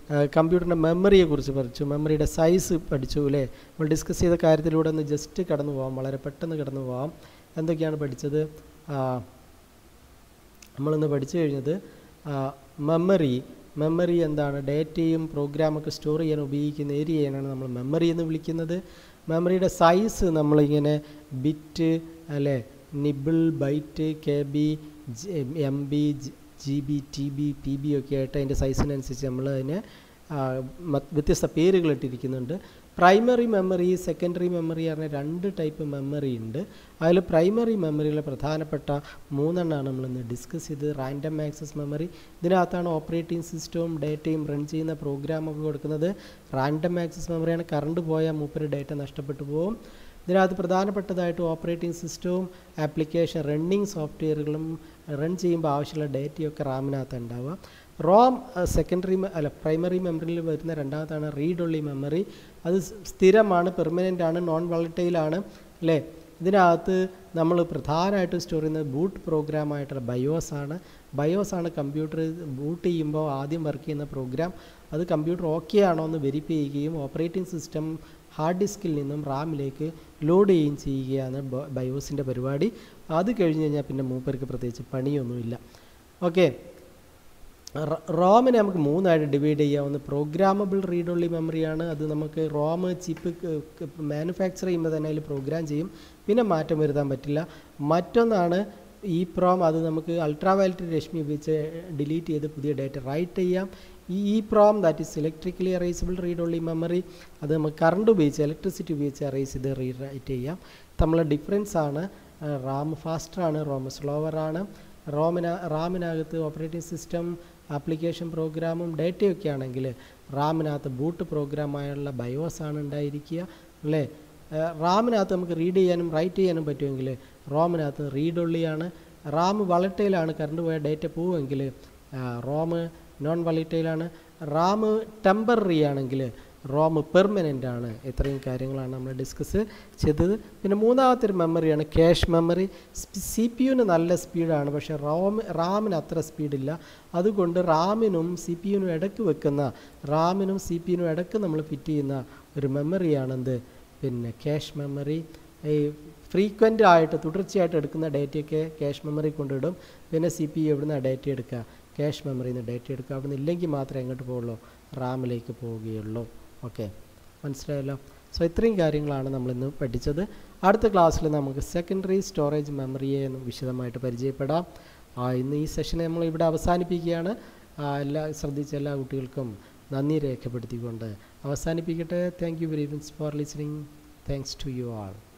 കമ്പ്യൂട്ടറിൻ്റെ മെമ്മറിയെ കുറിച്ച് പഠിച്ചു മെമ്മറിയുടെ സൈസ് പഠിച്ചു അല്ലേ നമ്മൾ ഡിസ്കസ് ചെയ്ത കാര്യത്തിലൂടെ ഒന്ന് ജസ്റ്റ് കടന്നു പോകാം വളരെ പെട്ടെന്ന് കടന്നു പോകാം എന്തൊക്കെയാണ് പഠിച്ചത് നമ്മളിന്ന് പഠിച്ചു കഴിഞ്ഞത് മെമ്മറി മെമ്മറി എന്താണ് ഡേറ്റയും പ്രോഗ്രാമൊക്കെ സ്റ്റോർ ചെയ്യാൻ ഉപയോഗിക്കുന്ന ഏരിയയാണ് നമ്മൾ മെമ്മറി എന്ന് വിളിക്കുന്നത് മെമ്മറിയുടെ സൈസ് നമ്മളിങ്ങനെ ബിറ്റ് അല്ലേ nibble byte K B M B G B T B P B ഒക്കെ ആയിട്ട് അതിൻ്റെ സൈസിനനുസരിച്ച് നമ്മൾ അതിനെ വ്യത്യസ്ത പേരുകൾ ഇട്ടിരിക്കുന്നുണ്ട് പ്രൈമറി മെമ്മറി സെക്കൻഡറി മെമ്മറി പറഞ്ഞ രണ്ട് ടൈപ്പ് മെമ്മറി ഉണ്ട് അതിൽ പ്രൈമറി മെമ്മറിയിലെ പ്രധാനപ്പെട്ട മൂന്നെണ്ണമാണ് നമ്മളിന്ന് ഡിസ്കസ് ചെയ്ത് റാൻഡം ആക്സസ് മെമ്മറി ഇതിനകത്താണ് ഓപ്പറേറ്റിംഗ് സിസ്റ്റവും ഡേറ്റയും റൺ ചെയ്യുന്ന പ്രോഗ്രാമൊക്കെ കൊടുക്കുന്നത് റാൻഡം ആക്സസ് മെമ്മറിയാണ് കറണ്ട് പോയാൽ മൂപ്പര് ഡേറ്റ നഷ്ടപ്പെട്ടു പോകും ഇതിനകത്ത് പ്രധാനപ്പെട്ടതായിട്ട് ഓപ്പറേറ്റിംഗ് സിസ്റ്റവും ആപ്ലിക്കേഷൻ റണ്ണിങ് സോഫ്റ്റ്വെയറുകളും റൺ ചെയ്യുമ്പോൾ ആവശ്യമുള്ള ഡേറ്റയൊക്കെ റാമിനകത്ത് ഉണ്ടാവുക റോം സെക്കൻഡറി അല്ല പ്രൈമറി മെമ്മറിയിൽ വരുന്ന രണ്ടാമത്താണ് റീഡ് ഒള്ളി മെമ്മറി അത് സ്ഥിരമാണ് പെർമനൻ്റ് ആണ് നോൺ വളറ്റൈലാണ് അല്ലേ ഇതിനകത്ത് നമ്മൾ പ്രധാനമായിട്ടും സ്റ്റോർ ചെയ്യുന്നത് ബൂട്ട് പ്രോഗ്രാമായിട്ടുള്ള ബയോസ് ആണ് ബയോസ് ആണ് കമ്പ്യൂട്ടർ ബൂട്ട് ചെയ്യുമ്പോൾ ആദ്യം വർക്ക് ചെയ്യുന്ന പ്രോഗ്രാം അത് കമ്പ്യൂട്ടർ ഓക്കെ ആണോ എന്ന് വെരിഫൈ ചെയ്യുകയും ഓപ്പറേറ്റിംഗ് സിസ്റ്റം ഹാർഡ് ഡിസ്കിൽ നിന്നും റാമിലേക്ക് ലോഡ് ചെയ്യുകയും ചെയ്യുകയാണ് ബയോസിൻ്റെ പരിപാടി അത് കഴിഞ്ഞ് കഴിഞ്ഞാൽ പിന്നെ മൂപ്പർക്ക് പ്രത്യേകിച്ച് പണിയൊന്നുമില്ല ഓക്കെ റോമിനെ നമുക്ക് മൂന്നായിട്ട് ഡിവൈഡ് ചെയ്യാവുന്ന പ്രോഗ്രാമബിൾ റീഡ് ഒള്ളി മെമ്മറിയാണ് അത് നമുക്ക് റോം ചിപ്പ് മാനുഫാക്ചർ ചെയ്യുമ്പോൾ തന്നെ അതിൽ പ്രോഗ്രാം ചെയ്യും പിന്നെ മാറ്റം വരുത്താൻ പറ്റില്ല മറ്റൊന്നാണ് ഈ പ്രോം അത് നമുക്ക് അൾട്രാവയലറ്റ് രശ്മി ഉപയോഗിച്ച് ഡിലീറ്റ് ചെയ്ത് പുതിയ ഡേറ്റ റൈറ്റ് ചെയ്യാം EEPROM that is electrically erasable read only memory അത് നമുക്ക് കറണ്ട് ഉപയോഗിച്ച് ഇലക്ട്രിസിറ്റി ഉപയോഗിച്ച് അറേസ് ചെയ്ത് റീ റൈറ്റ് ചെയ്യാം തമ്മിലുള്ള ഡിഫറൻസ് ആണ് റാം ഫാസ്റ്ററാണ് റോം സ്ലോവറാണ് റോമിന റാമിനകത്ത് ഓപ്പറേറ്റിംഗ് സിസ്റ്റം ആപ്ലിക്കേഷൻ പ്രോഗ്രാമും ഡേറ്റയൊക്കെ ആണെങ്കിൽ റാമിനകത്ത് ബൂട്ട് പ്രോഗ്രാമായുള്ള ബയോസ് ആണ് ഉണ്ടായിരിക്കുക അല്ലേ റാമിനകത്ത് നമുക്ക് റീഡ് ചെയ്യാനും റൈറ്റ് ചെയ്യാനും പറ്റുമെങ്കിൽ റോമിനകത്ത് റീഡ് ഒള്ളിയാണ് റാം വളട്ടയിലാണ് കറണ്ട് പോയ ഡേറ്റ പോവുമെങ്കിൽ റോം നോൺ വളട്ടയിലാണ് റാം ടെമ്പററി ആണെങ്കിൽ റോം പെർമനൻ്റ് ആണ് ഇത്രയും കാര്യങ്ങളാണ് നമ്മൾ ഡിസ്കസ് ചെയ്തത് പിന്നെ മൂന്നാമത്തെ ഒരു മെമ്മറിയാണ് ക്യാഷ് മെമ്മറി സി പി യുവിന് നല്ല സ്പീഡാണ് പക്ഷേ റോം റാമിന് അത്ര സ്പീഡില്ല അതുകൊണ്ട് റാമിനും സി പി യുനും ഇടയ്ക്ക് വെക്കുന്ന റാമിനും സി പി യുനും ഇടയ്ക്ക് നമ്മൾ ഫിറ്റ് ചെയ്യുന്ന ഒരു മെമ്മറിയാണെന്ത് പിന്നെ ക്യാഷ് മെമ്മറി ഈ ഫ്രീക്വൻ്റ് ആയിട്ട് തുടർച്ചയായിട്ട് എടുക്കുന്ന ഡേറ്റയൊക്കെ ക്യാഷ് മെമ്മറി കൊണ്ടിടും പിന്നെ സി പി യു എവിടുന്ന് ഡേറ്റ എടുക്കുക ക്യാഷ് മെമ്മറിയിൽ നിന്ന് ഡേറ്റ എടുക്കുക അവിടുന്ന് ഇല്ലെങ്കിൽ മാത്രമേ എങ്ങോട്ട് പോകുള്ളൂ റാമിലേക്ക് പോവുകയുള്ളൂ ഓക്കെ മനസ്സിലായല്ലോ സോ ഇത്രയും കാര്യങ്ങളാണ് നമ്മളിന്ന് പഠിച്ചത് അടുത്ത ക്ലാസ്സിൽ നമുക്ക് സെക്കൻഡറി സ്റ്റോറേജ് മെമ്മറിയെ വിശദമായിട്ട് പരിചയപ്പെടാം ഇന്ന് ഈ സെഷൻ നമ്മൾ ഇവിടെ അവസാനിപ്പിക്കുകയാണ് എല്ലാ ശ്രദ്ധിച്ച എല്ലാ കുട്ടികൾക്കും നന്ദി രേഖപ്പെടുത്തിക്കൊണ്ട് അവസാനിപ്പിക്കട്ടെ thank you very much for listening thanks to you all